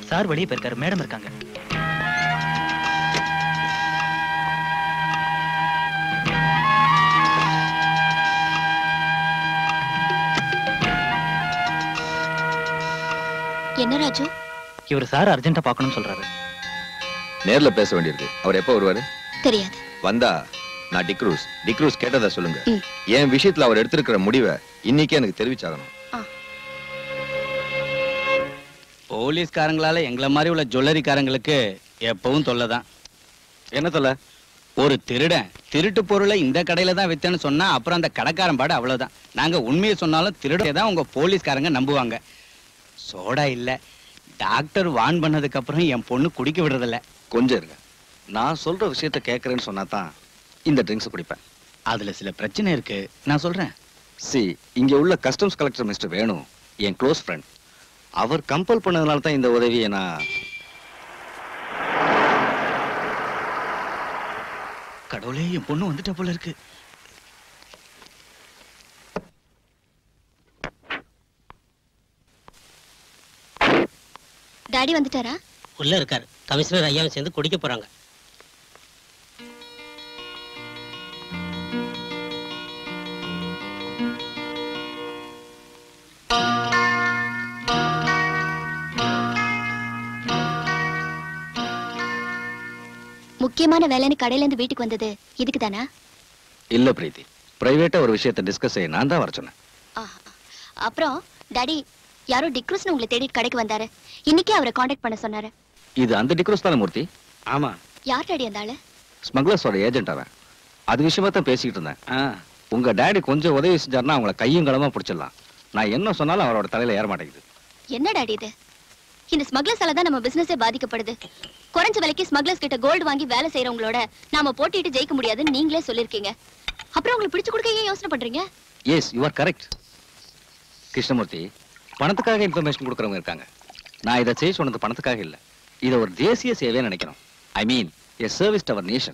Sir வெளியே போயிருக்காரு madam இருக்காங்க என்ன ராஜு இவர் சார் அர்ஜென்ட்டா பார்க்கணும்னு சொல்றாரு நேர்ல பேச வேண்டியிருக்கு அவர் எப்போ வருவாரு தெரியாது வந்தா நான் டிக்ரூஸ் டிக்ரூஸ் கேட்டதா சொல்லுங்க ம். என் விஷயத்துல அவர் எடுத்திருக்கிற முடிவை இன்னைக்கே எனக்கு தெரிவிச்சாகணும் போலீஸ்காரங்களால எங்களை மாதிரி உள்ள ஜுவல்லரிக்காரங்களுக்கு எப்பவும் தொல்லை தான் என்ன தொல்லை ஒரு திருடன் திருட்டு பொருளை இந்த கடையில தான் வித்தேன்னு சொன்னா அப்புறம் அந்த கடைக்காரன் பாடு அவ்வளவுதான் நாங்க உண்மையை சொன்னாலும் திருடே தான் உங்க போலீஸ்காரங்க நம்புவாங்க சோடா இல்ல டாக்டர் வான் பண்ணதுக்கு அப்புறம் என் பொண்ணு குடிக்க விடுறதில்ல கொஞ்சம் இருங்க நான் சொல்ற விஷயத்த கேட்கறேன்னு சொன்னா தான் இந்த ட்ரிங்க்ஸ் குடிப்பேன் அதுல சில பிரச்சனை இருக்கு நான் சொல்றேன் சி இங்க உள்ள கஸ்டம்ஸ் கலெக்டர் மிஸ்டர் வேணு என் க்ளோஸ் ஃப்ரெண்ட் அவர் கம்பல் பண்ணதுனால தான் இந்த உதவியை நான் கடவுளே என் பொண்ணு வந்துட்ட போல இருக்கு டாடி வந்துட்டாரா உள்ள இருக்காரு கமிஷனர் ஐயாவும் சேர்ந்து குடிக்க போறாங்க முக்கியமான வேலைன்னு கடையில இருந்து வீட்டுக்கு வந்தது இதுக்கு தானா இல்ல பிரீத்தி பிரைவேட்டா ஒரு விஷயத்தை டிஸ்கஸ் செய்ய நான் தான் வர சொன்னேன் அப்புறம் டாடி யாரோ டிக்ரூஸ்னு உங்களை தேடிட்டு கடைக்கு வந்தாரு இன்னைக்கே அவரை காண்டாக்ட் பண்ண சொன்னாரு இது அந்த டிக்ரோஸ் தானே மூர்த்தி ஆமா யார் டாடி அந்த ஆளு ஸ்மக்லர்ஸோட ஏஜென்ட் அவன் அது விஷயமா தான் பேசிக்கிட்டு இருந்தேன் உங்க டேடி கொஞ்சம் உதவி செஞ்சாருன்னா அவங்கள கையும் களமா பிடிச்சிடலாம் நான் என்ன சொன்னாலும் அவரோட தலையில ஏற மாட்டேங்குது என்ன டாடி இது இந்த ஸ்மக்லர்ஸால தான் நம்ம பிசினஸே பாதிக்கப்படுது குறைஞ்ச விலைக்கு ஸ்மக்லர்ஸ் கிட்ட கோல்டு வாங்கி வேலை செய்யறவங்களோட நாம போட்டிட்டு ஜெயிக்க முடியாதுன்னு நீங்களே சொல்லிருக்கீங்க அப்புறம் உங்களுக்கு பிடிச்சு கொடுக்க ஏன் யோசனை பண்றீங்க yes you are correct Krishnamurthy பணத்துக்காக இன்ஃபர்மேஷன் கொடுக்குறவங்க இருக்காங்க நான் இதை செய்ய சொன்னது பணத்துக்காக இல்ல இதை ஒரு தேசிய சேவையை நினைக்கிறோம் ஐ மீன் எ சர்வீஸ் அவர் நேஷன்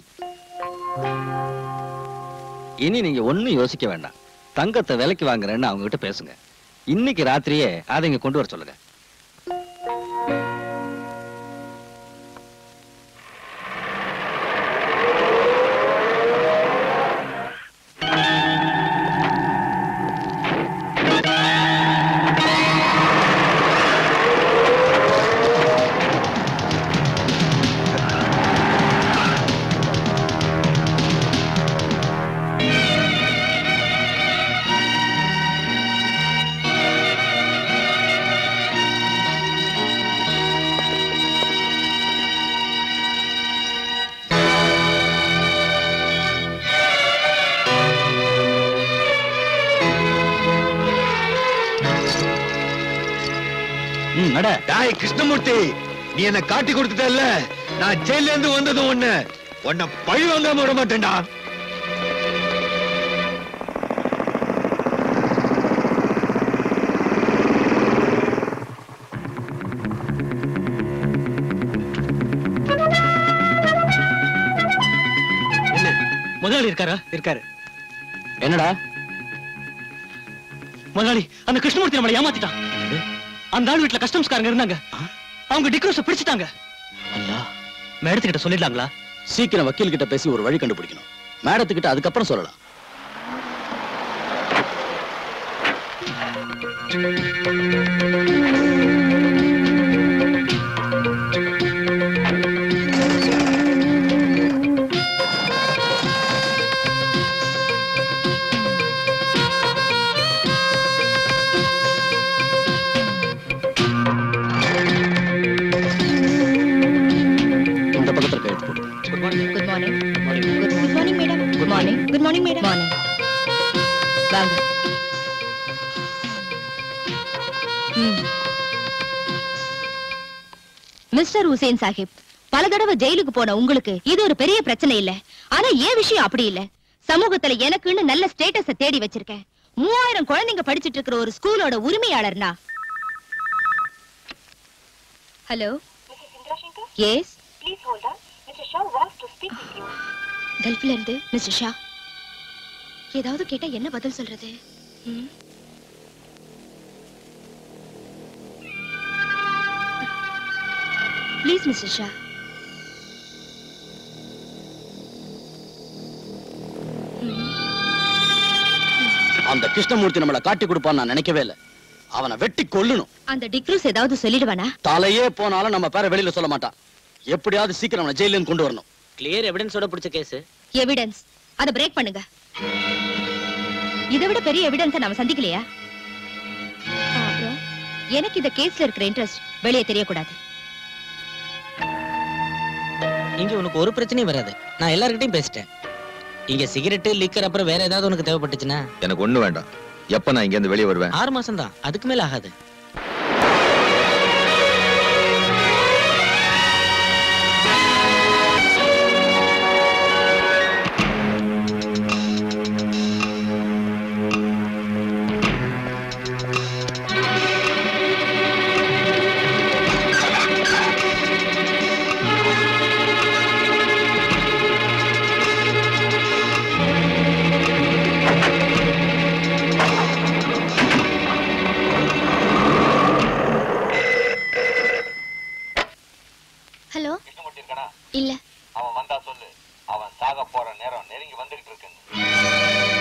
இனி நீங்க ஒண்ணும் யோசிக்க வேண்டாம் தங்கத்தை விலைக்கு வாங்குறேன்னு அவங்க கிட்ட பேசுங்க இன்னைக்கு ராத்திரியே அதை இங்க கொண்டு வர சொல்லுங்க ம், நட. டேய் கிருஷ்ணமூர்த்தி நீ என்ன காட்டி கொடுத்துட்டல்ல நான் ஜெயில இருந்து வந்ததும் ஒண்ணு உன்னை பழி வாங்காம விட மாட்டேன்டா முதலாளி இருக்காரா இருக்காரு என்னடா முதலாளி அந்த கிருஷ்ணமூர்த்தி நம்மளை ஏமாத்திட்டான் அந்த ஆள் வீட்டுல கஸ்டம்ஸ்காரங்க இருந்தாங்க அவங்க டிக்ரோஸ பிடிச்சிட்டாங்க அல்லா மேடத்துக்கிட்ட சொல்லிடலாங்களா சீக்கிரம் வக்கீல் கிட்ட பேசி ஒரு வழி கண்டுபிடிக்கணும் மேடத்துக்கிட்ட அதுக்கப்புறம் சொல்லலாம் இந்த பக்கத்துல கையெழுத்து போடு good morning good morning madam good morning good morning madam morning வாங்க மிஸ்டர் ஹுசேன் சாஹிப் பல தடவை ஜெயிலுக்கு போன உங்களுக்கு இது ஒரு பெரிய பிரச்சனை இல்ல ஆனா ஏன் விஷயம் அப்படி இல்ல சமூகத்துல எனக்குன்னு நல்ல ஸ்டேட்டஸ தேடி வச்சிருக்கேன் மூவாயிரம் குழந்தைங்க படிச்சிட்டு இருக்கிற ஒரு ஸ்கூலோட உரிமையாளர்னா ஹலோ எஸ் கல்ஃப்ல இருந்து மிஸ்டர் ஷா ஏதாவது கேட்டா என்ன பதில் சொல்றது ம்? ப்ளீஸ் மிஸ்டர் ஷா அந்த கிருஷ்ணமூர்த்தி நம்மள காட்டி கொடுப்பான்னு நான் நினைக்கவே இல்ல அவனை வெட்டி கொல்லணும் அந்த டிக்ரூஸ் ஏதாவது சொல்லிடுவானா தலையே போனாலும் நம்ம பேரை வெளியில சொல்ல மாட்டான் எப்படியாவது சீக்கிரம் அவனை ஜெயில இருந்து கொண்டு வரணும் கிளியர் எவிடன்ஸோட பிடிச்ச கேஸ் எவிடன்ஸ் அத பிரேக் பண்ணுங்க இதை விட பெரிய எவிடன்ஸ நாம சந்திக்கலையா ஆ, அப்புறம் எனக்கு இந்த கேஸ்ல இருக்கிற இன்ட்ரெஸ்ட் வெளியே தெரியக்கூடாது இங்க உனக்கு ஒரு பிரச்சனையும் வராது நான் எல்லார்கிட்டயும் பேசிட்டேன் இங்க சிகரெட் லிக்கர் அப்புறம் வேற ஏதாவது உனக்கு தேவைப்பட்டுச்சுன்னா எனக்கு ஒண்ணு வேண்டாம் எப்ப நான் இங்க இருந்து வெளியே வருவேன் ஆறு மாசம் தான் அதுக்கு மேல ஆகாது ஹலோ இல்ல அவன் வந்தா சொல்லு அவன் சாக போற நேரம் நெருங்கி வந்துகிட்டு இருக்குன்னு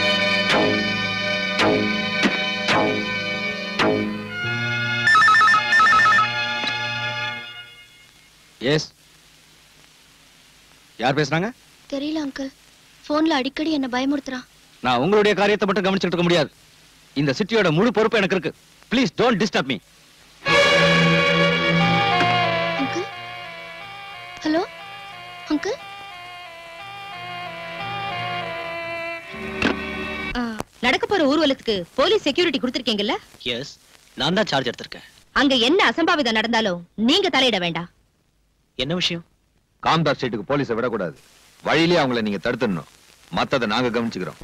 எஸ் யார் பேசுறாங்க தெரியல அங்கிள் போன்ல அடிக்கடி என்ன பயமுறுத்துறான் நான் உங்களுடைய காரியத்தை மட்டும் கவனிச்சுட்டு இருக்க முடியாது இந்த சிட்டியோட முழு பொறுப்பு எனக்கு இருக்கு please don't disturb me uncle hello uncle நடக்க போற ஊர்வலத்துக்கு போலீஸ் செக்யூரிட்டி கொடுத்திருக்கீங்கல்ல எஸ் நான் தான் சார்ஜ் எடுத்திருக்கேன் அங்க என்ன அசம்பாவிதம் நடந்தாலும் நீங்க தலையிட வேண்டாம் என்ன விஷயம் காம்தார் ஸ்ட்ரீட்டுக்கு போலீஸை விடக்கூடாது வழியிலே அவங்கள நீங்க தடுத்துடணும் மத்ததை நாங்க கவனிச்சுக்கிறோம்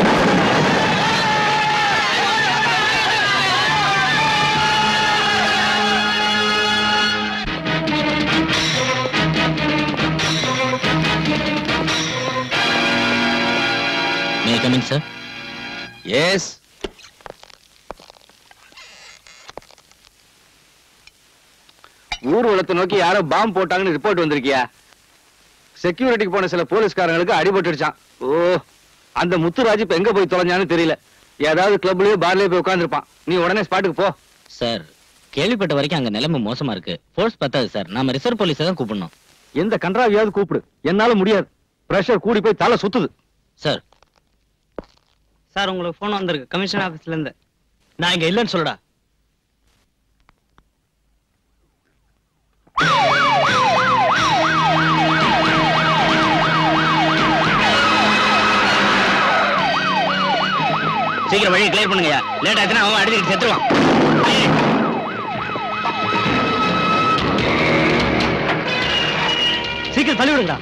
மே கமிங் சார் எஸ் ஊர்வலத்தை நோக்கி யாரோ பாம்பு போட்டாங்கன்னு ரிப்போர்ட் வந்திருக்கியா செக்யூரிட்டிக்கு போன சில போலீஸ்காரங்களுக்கு அடிபட்டுடுச்சான் ஓ அந்த முத்துராஜ் இப்ப எங்க போய் தொலைஞ்சான்னு தெரியல ஏதாவது கிளப்லயோ பார்லயோ போய் உட்காந்துருப்பான் நீ உடனே ஸ்பாட்டுக்கு போ சார் கேள்விப்பட்ட வரைக்கும் அங்க நிலைமை மோசமா இருக்கு ஃபோர்ஸ் பத்தாது சார் நாம ரிசர்வ் போலீஸை தான் கூப்பிடணும் எந்த கன்றாவியாவது கூப்பிடு என்னால முடியாது பிரஷர் கூடி போய் தலை சுத்துது சார் சார் உங்களுக்கு ஃபோன் வந்திருக்கு கமிஷன் ஆபீஸ்ல இருந்து நான் இங்க இல்லைன்னு சொல்லுடா சீக்கிரம் வழியை கிளியர் பண்ணுங்க லேட் ஆச்சுன்னா அவன் அடிச்சுட்டு செத்துருவான் சீக்கிரம் தள்ளி விடுங்கடா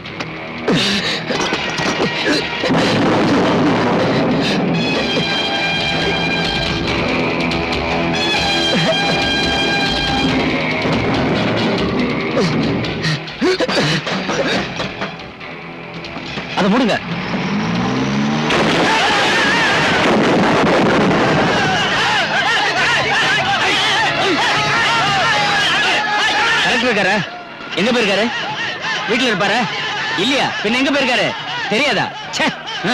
அதை மூடுங்க கலெக்டர் இருக்காரு எங்க போயிருக்காரு வீட்டுல இருப்பாரு இல்லையா பின்ன எங்க போயிருக்காரு தெரியாதா ச்சே ஆ.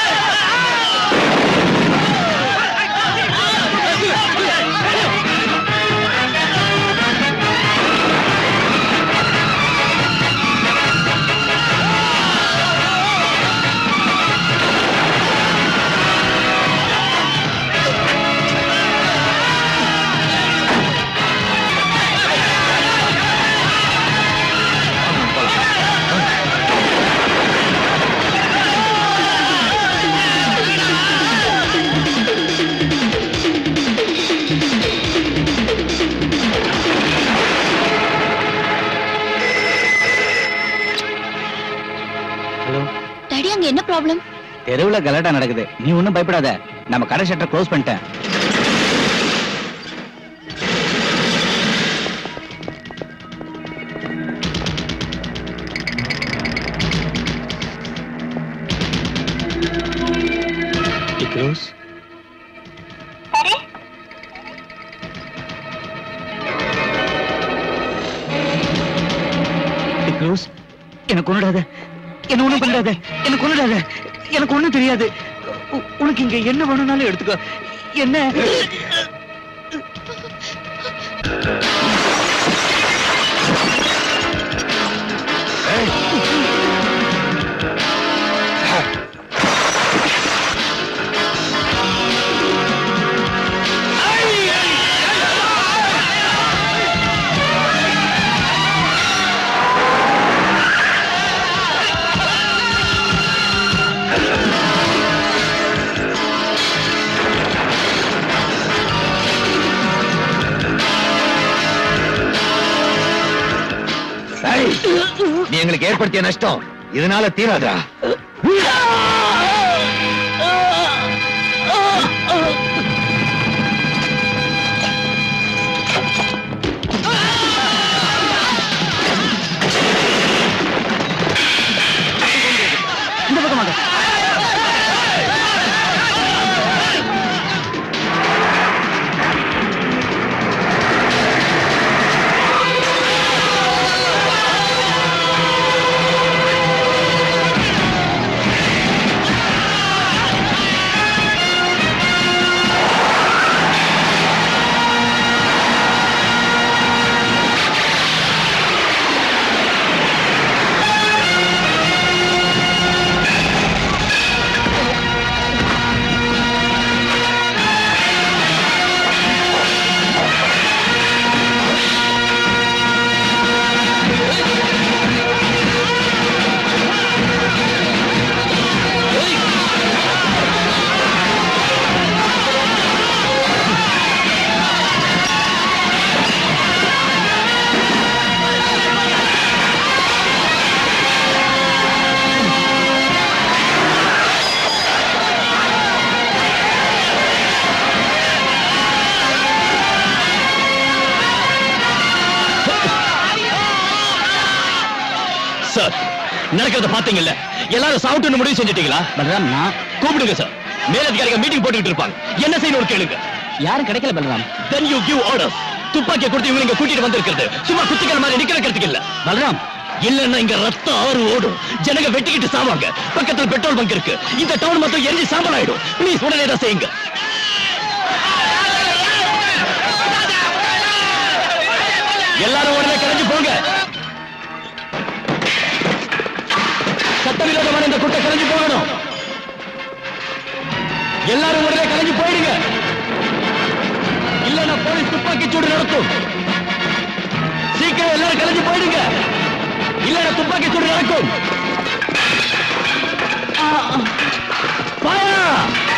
டாடி அங்க என்ன ப்ராப்ளம் தெருவுல கலாட்டா நடக்குது நீ ஒண்ணும் பயப்படாத நம்ம கடை ஷட்டர் க்ளோஸ் பண்ணிட்டேன் டிக்ரோஸ் கொண்டுடாத என்ன ஒண்ணும் பண்ணாத என்ன கொண்டுடாத எனக்கு ஒண்ணும் தெரியாது உ- உனக்கு இங்க என்ன வேணும்னாலும் எடுத்துக்கோ என்ன ஏய், நீ எங்களுக்கு ஏற்படுத்திய நஷ்டம் இதனால தீராதா இந்த பக்கமாக சார் நடக்கிறத பாத்தீங்கல்ல எல்லாரும் சாப்பிட்டு முடிவு செஞ்சுட்டீங்களா பலராம் நான் கூப்பிடுங்க சார் மேலதிகாரிகள் மீட்டிங் போட்டுக்கிட்டு இருப்பாங்க என்ன செய்யணும் கேளுங்க யாரும் கிடைக்கல Balram then you give orders துப்பாக்கியை கொடுத்து இவங்க இங்க கூட்டிட்டு வந்திருக்கிறது சும்மா குத்திக்கிற மாதிரி நிக்க வைக்கிறதுக்கு இல்ல பலராம் இல்லன்னா இங்க ரத்தம் ஆறு ஓடும் ஜனங்க வெட்டிக்கிட்டு சாவாங்க பக்கத்துல பெட்ரோல் பங்க் இருக்கு இந்த டவுன் மொத்தம் எரிஞ்சு சாம்பல் ஆயிடும் ப்ளீஸ் உடனே தான் செய்யுங்க எல்லாரும் உடனே கிளம்பி போங்க சட்டவிரோதமான இந்த கூட்டம் கிளம்பி போகணும் எல்லாரும் உடனே கிளம்பி போயிடுங்க இல்லன்னா போலீஸ் துப்பாக்கி சூடு நடத்தும் சீக்கிரம் எல்லாரும் கிளம்பி போயிடுங்க இல்லன்னா துப்பாக்கி சூடு நடக்கும் Fire!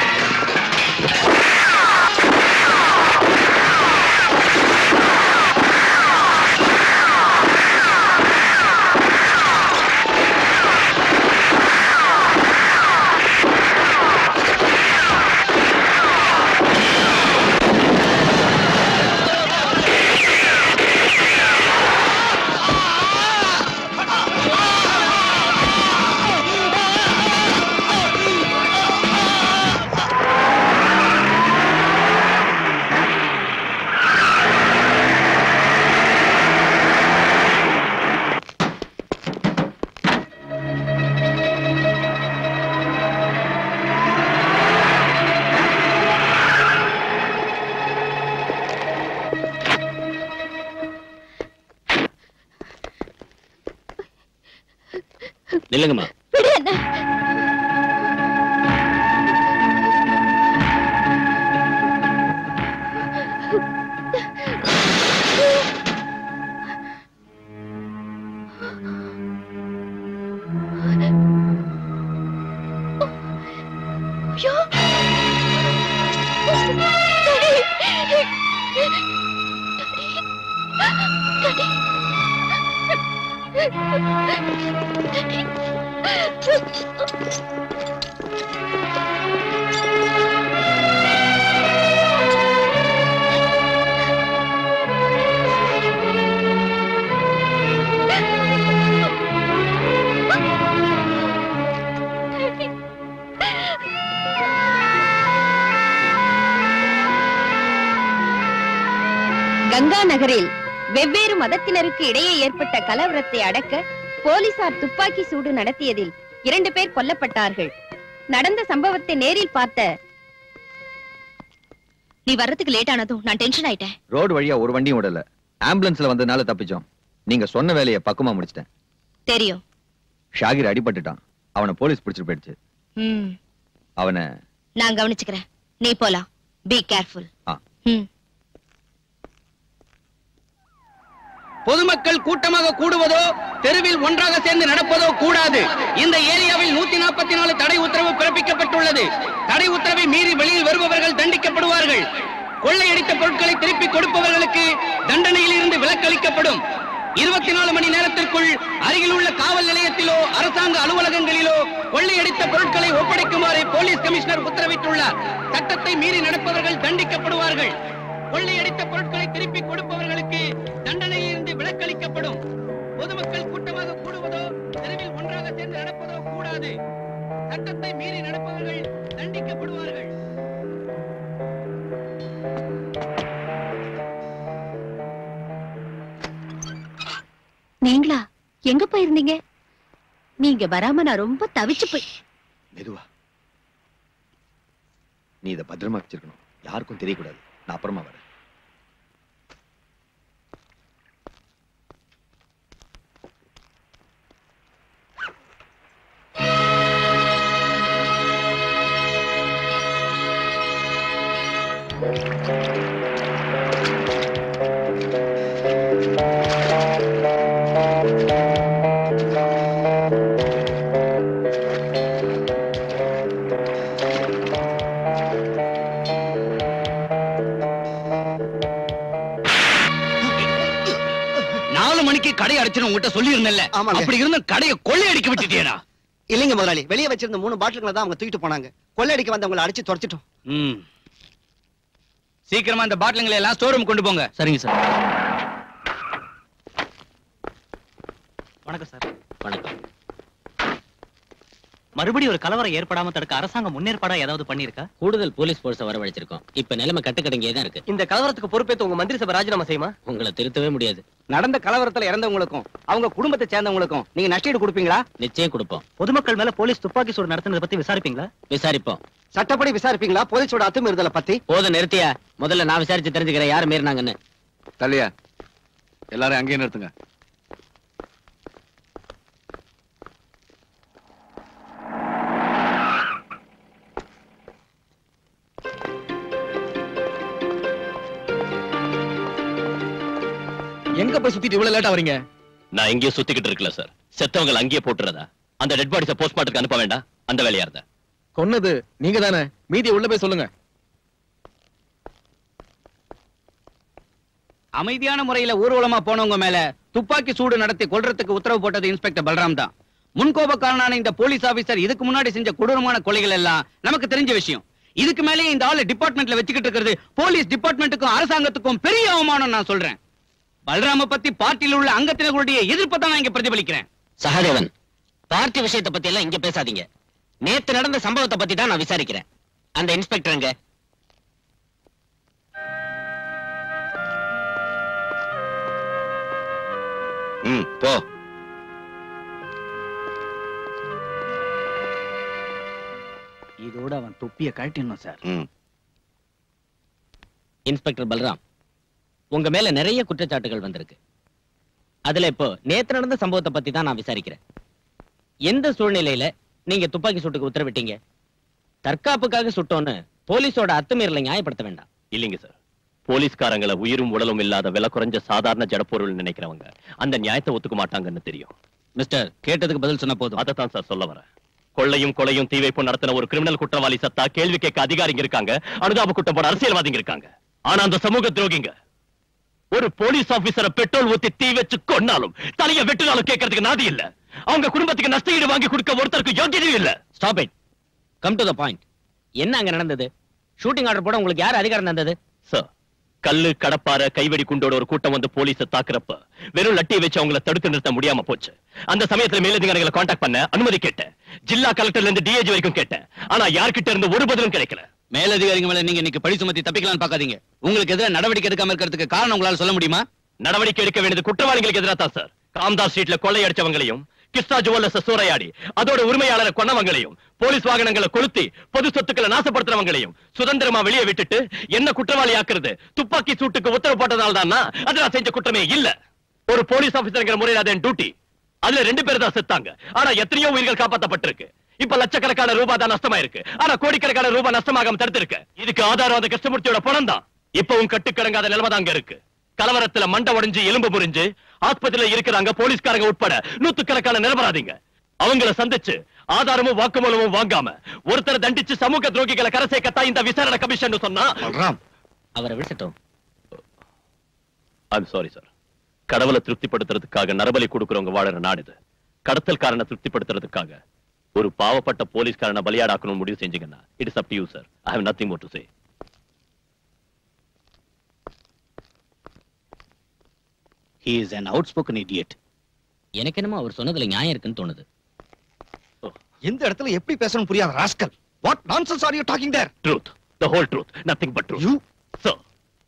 நில்லுங்கம்மா விடு என்ன ஐயோ கங்கா நகரில் வெவ்வேறு மதத்தினருக்கு இடையே ஏற்பட்ட கலவரத்தை அடக்க போலீசார் துப்பாக்கி சூடு நடத்தியதில் இரண்டு பேர் கொல்லப்பட்டார்கள் நடந்த சம்பவத்தை நேரில் பார்த்த நீ வர்றதுக்கு லேட் ஆனதும் நான் டென்ஷன் ஆயிட்டேன் ரோடு வழியா ஒரு வண்டியும் விடல ஆம்புலன்ஸ்ல வந்ததுனால தப்பிச்சோம் நீங்க சொன்ன வேலையை பக்குவமா முடிச்சிட்டேன் தெரியும் ஷாகிர் அடிபட்டுட்டான் அவனை போலீஸ் பிடிச்சிட்டு போயிடுச்சு ம் அவனை நான் கவனிச்சுக்கிறேன் நீ போலாம் பி கேர்ஃபுல் ஆ. ம் பொதுமக்கள் கூட்டமாக கூடுவதோ தெருவில் ஒன்றாக சேர்ந்து நடப்பதோ கூடாது இந்த ஏரியாவில் நூத்தி நாற்பத்தி நாலு தடை உத்தரவு பிறப்பிக்கப்பட்டுள்ளது தடை உத்தரவை மீறி வெளியில் வருபவர்கள் தண்டிக்கப்படுவார்கள் கொள்ளையடித்த பொருட்களை திருப்பி கொடுப்பவர்களுக்கு தண்டனையில் இருந்து விலக்களிக்கப்படும் இருபத்தி நாலு மணி நேரத்திற்குள் அருகில் உள்ள காவல் நிலையத்திலோ அரசாங்க அலுவலகங்களிலோ கொள்ளையடித்த பொருட்களை ஒப்படைக்குமாறு போலீஸ் கமிஷனர் உத்தரவிட்டுள்ளார் சட்டத்தை மீறி நடப்பவர்கள் தண்டிக்கப்படுவார்கள் கொள்ளையடித்த பொருட்களை திருப்பி கொடுப்பவர்களுக்கு தண்டனையில் இருந்து விலக்களிக்கப்படும் பொதுமக்கள் கூட்டமாக கூடுவதோ தெருவில் ஒன்றாக சேர்ந்து நடப்பதோ கூடாது சட்டத்தை மீறி நடப்பவர்கள் தண்டிக்கப்படுவார்கள் நீங்களா எங்க போயிருந்தீங்க நீங்க வராம நான் ரொம்ப தவிச்சு போய் மெதுவா நீ இதை பத்திரமா வச்சிருக்கணும் யாருக்கும் தெரியக்கூடாது நான் அப்புறமா வரேன் நாலு மணிக்கு கடை அடைச்சு உங்ககிட்ட சொல்லி இருந்தேன்ல ஆமாங்க. அப்படி இருந்த கடையை கொள்ளையடிக்க விட்டுட்டியடா இல்லைங்க முதலாளி வெளியே வச்சிருந்த மூணு பாட்டில்களை தான் அவங்க தூக்கிட்டு போனாங்க கொள்ளையடிக்க வந்தவங்களை அடிச்சு துரத்திட்டோம் ம் சீக்கிரமா இந்த பாட்டிலுங்களை எல்லாம் ஸ்டோர் ரூம் கொண்டு போங்க சரிங்க சார் வணக்கம் சார் வணக்கம் மறுபடியும் ஒரு கலவரம் ஏற்படாம தடுக்க அரசாங்கம் முன்னேற்பாடா ஏதாவது பண்ணிருக்கா கூடுதல் போலீஸ் போர்ஸ வரவழைச்சிருக்கோம் இப்ப நிலைமை கட்டுக்கடங்கியே தான் இருக்கு இந்த கலவரத்துக்கு பொறுப்பேற்று உங்க மந்திரி சபை ராஜினாமா செய்யுமா உங்களை திருத்தவே முடியாது நடந்த கலவரத்துல இறந்தவங்களுக்கும் அவங்க குடும்பத்தை சேர்ந்தவங்களுக்கும் நீங்க நஷ்டீடு கொடுப்பீங்களா நிச்சயம் கொடுப்போம் பொதுமக்கள் மேல போலீஸ் துப்பாக்கி சூடு நடத்துனதை பத்தி விசாரிப்பீங்களா விசாரிப்போம் சட்டப்படி விசாரிப்பீங்களா போலீஸோட அத்துமீறுதலை பத்தி போத நிறுத்தியா முதல்ல நான் விசாரிச்சு தெரிஞ்சுக்கிறேன் யார் மீறினாங்கன்னு தள்ளியா எல்லாரும் அங்கேயே நிறுத்துங்க எங்க போய் சுத்திட்டு இவ்வளவு லேட்டா வரீங்க நான் எங்கேயும் சுத்திக்கிட்டு இருக்கல சார் செத்தவங்க அங்கேயே போட்டுறதா அந்த டெட் பாடிஸ போஸ்ட்மார்ட்டத்துக்கு அனுப்ப வேண்டாம் அந்த வேலையா இருந்த கொன்னது நீங்க தானே மீதி உள்ள போய் சொல்லுங்க அமைதியான முறையில ஊர்வலமா போனவங்க மேல துப்பாக்கி சூடு நடத்தி கொல்றதுக்கு உத்தரவு போட்டது இன்ஸ்பெக்டர் பல்ராம் தான் முன்கோபக்காரனான இந்த போலீஸ் ஆபீசர் இதுக்கு முன்னாடி செஞ்ச கொடூரமான கொலைகள் எல்லாம் நமக்கு தெரிஞ்ச விஷயம் இதுக்கு மேலேயே இந்த ஆளு டிபார்ட்மெண்ட்ல வச்சுக்கிட்டு இருக்கிறது போலீஸ் டிபார்ட்மெண்ட்டுக்கும் அரசாங்கத்துக்கும் பெரிய அவமானம் நான் சொல்றேன் பல்ராம பத்தி பார்ட்டியில் உள்ள அங்கத்தினர்களுடைய எதிர்ப்பை தான் நான் இங்க பிரதிபலிக்கிறேன் சகாதேவன் பார்ட்டி விஷயத்தை பத்தி எல்லாம் இங்க பேசாதீங்க நேத்து நடந்த சம்பவத்தை பத்தி தான் நான் விசாரிக்கிறேன் அந்த இன்ஸ்பெக்டர் எங்க ம் போ இதோட அவன் தொப்பிய கழட்டிடணும் சார் ம் இன்ஸ்பெக்டர் பல்ராம் உங்க மேல நிறைய குற்றச்சாட்டுகள் வந்திருக்கு அதுல இப்போ நேத்து நடந்த சம்பவத்தை பத்தி தான் நான் விசாரிக்கிறேன் எந்த சூழ்நிலையில நீங்க துப்பாக்கி சூட்டுக்கு உத்தரவிட்டீங்க தற்காப்புக்காக சுட்டோன்னு போலீஸோட அத்துமீறலை நியாயப்படுத்த வேண்டாம் இல்லைங்க சார் போலீஸ்காரங்கள உயிரும் உடலும் இல்லாத விலை குறைஞ்ச சாதாரண ஜடப்பொருள் நினைக்கிறவங்க அந்த நியாயத்தை ஒத்துக்க மாட்டாங்கன்னு தெரியும் மிஸ்டர் கேட்டதுக்கு பதில் சொன்ன போதும் அதைத்தான் சார் சொல்ல வரேன் கொள்ளையும் கொலையும் தீ வைப்பும் நடத்தின ஒரு கிரிமினல் குற்றவாளி சத்தா கேள்வி கேட்க அதிகாரிங்க இருக்காங்க அனுதாப குற்றம் போட அரசியல்வாதிங்க இருக்காங்க ஆனா அந்த சமூக துரோகிங்க ஒரு போலீஸ் ஆபீசரை பெட்ரோல் ஊத்தி தீ வச்சு கொன்னாலும் தலைய வெட்டினாலும் கேட்கறதுக்கு நாதி இல்ல அவங்க குடும்பத்துக்கு நஷ்டஈடு வாங்கி கொடுக்க ஒருத்தருக்கு யோகியதையும் இல்ல stop it come to the point என்ன அங்க நடந்தது ஷூட்டிங் ஆர்டர் போட உங்களுக்கு யார் அதிகாரம் தந்தது சார் கல்லு கடப்பார கைவெடி குண்டோட ஒரு கூட்டம் வந்து போலீஸ தாக்குறப்ப வெறும் லட்டியை வச்சு அவங்கள தடுத்து நிறுத்த முடியாம போச்சு அந்த சமயத்துல மேலதிகாரிகளை காண்டாக்ட் பண்ண அனுமதி கேட்டேன் ஜில்லா கலெக்டர்ல இருந்து டிஏஜி வரைக்கும் கேட்டேன் ஆனா யார்கிட்ட இருந்து ஒரு பதிலும் கிடைக்கல மேலதிகாரிங்க மேல நீங்க இன்னைக்கு பழி சுமத்தி தப்பிக்கலாம்னு பார்க்காதீங்க உங்களுக்கு எதிராக நடவடிக்கை எடுக்காம இருக்கிறதுக்கு காரணம் உங்களால சொல்ல முடியுமா நடவடிக்கை எடுக்க வேண்டியது குற்றவாளிகளுக்கு எதிராக தான் சார் காம்தாஸ் ஸ்ட்ரீட்ல கொள்ளையடிச்சவங்களையும் கிஸ்டா ஜுவல்லர்ஸ் சூறையாடி அதோட உரிமையாளரை கொன்னவங்களையும் போலீஸ் வாகனங்களை கொளுத்தி பொது சொத்துக்களை நாசப்படுத்துறவங்களையும் சுதந்திரமா வெளியே விட்டுட்டு என்ன குற்றவாளி ஆக்குறது துப்பாக்கி சூட்டுக்கு உத்தரவு போட்டதால தான் அது நான் செஞ்ச குற்றமே இல்ல ஒரு போலீஸ் ஆபீசர்ங்கிற முறையில் அது என் டியூட்டி அதுல ரெண்டு பேர் தான் செத்தாங்க ஆனா எத்தனையோ உயிர்கள் காப்பாத்தப்பட்டிருக்கு இப்ப லட்சக்கணக்கான ரூபாய் தான் நஷ்டமாயிருக்கு ஆனா கோடிக்கணக்கான ரூபாய் நஷ்டமாகாம தடுத்திருக்கு இதுக்கு ஆதாரம் அந்த கிருஷ்ணமூர்த்தியோட பணம் தான் இப்பவும் கட்டுக்கடங்காத நிலைமை தான் அங்க இருக்கு கலவரத்துல மண்டை உடைஞ்சு எலும்பு முறிஞ்சு ஆஸ்பத்திரியில இருக்கிறாங்க போலீஸ்காரங்க உட்பட நூத்துக்கணக்கான நிரபராதிங்க அவங்கள சந்திச்சு ஆதாரமும் வாக்குமூலமும் வாங்காம ஒருத்தரை தண்டிச்சு சமூக துரோகிகளை கரை சேர்க்கத்தான் இந்த விசாரணை கமிஷன் சொன்னா அவரை விட்டுட்டோம் ஐம் சாரி சார் கடவுளை திருப்திப்படுத்துறதுக்காக நரபலி கொடுக்கறவங்க வாழற நாடு இது கடத்தல்காரனை திருப்திப்படுத்துறதுக்காக ஒரு பாவப்பட்ட போலீஸ்காரனை பலியாடாக்கணும் முடிவு செஞ்சீங்கன்னா it is up to you sir I have nothing more to say he is an outspoken idiot எனக்கு என்னமோ அவர் சொன்னதுல நியாயம் இருக்குன்னு தோணுது எந்த இடத்துல எப்படி பேசணும் புரியாத rascal what nonsense are you talking there truth the whole truth nothing but truth you sir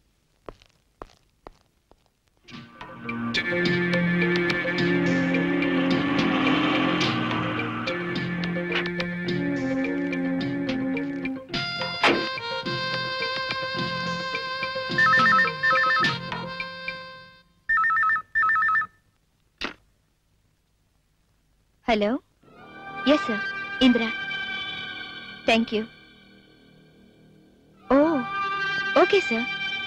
hello yes sir Indira thank you oh okay sir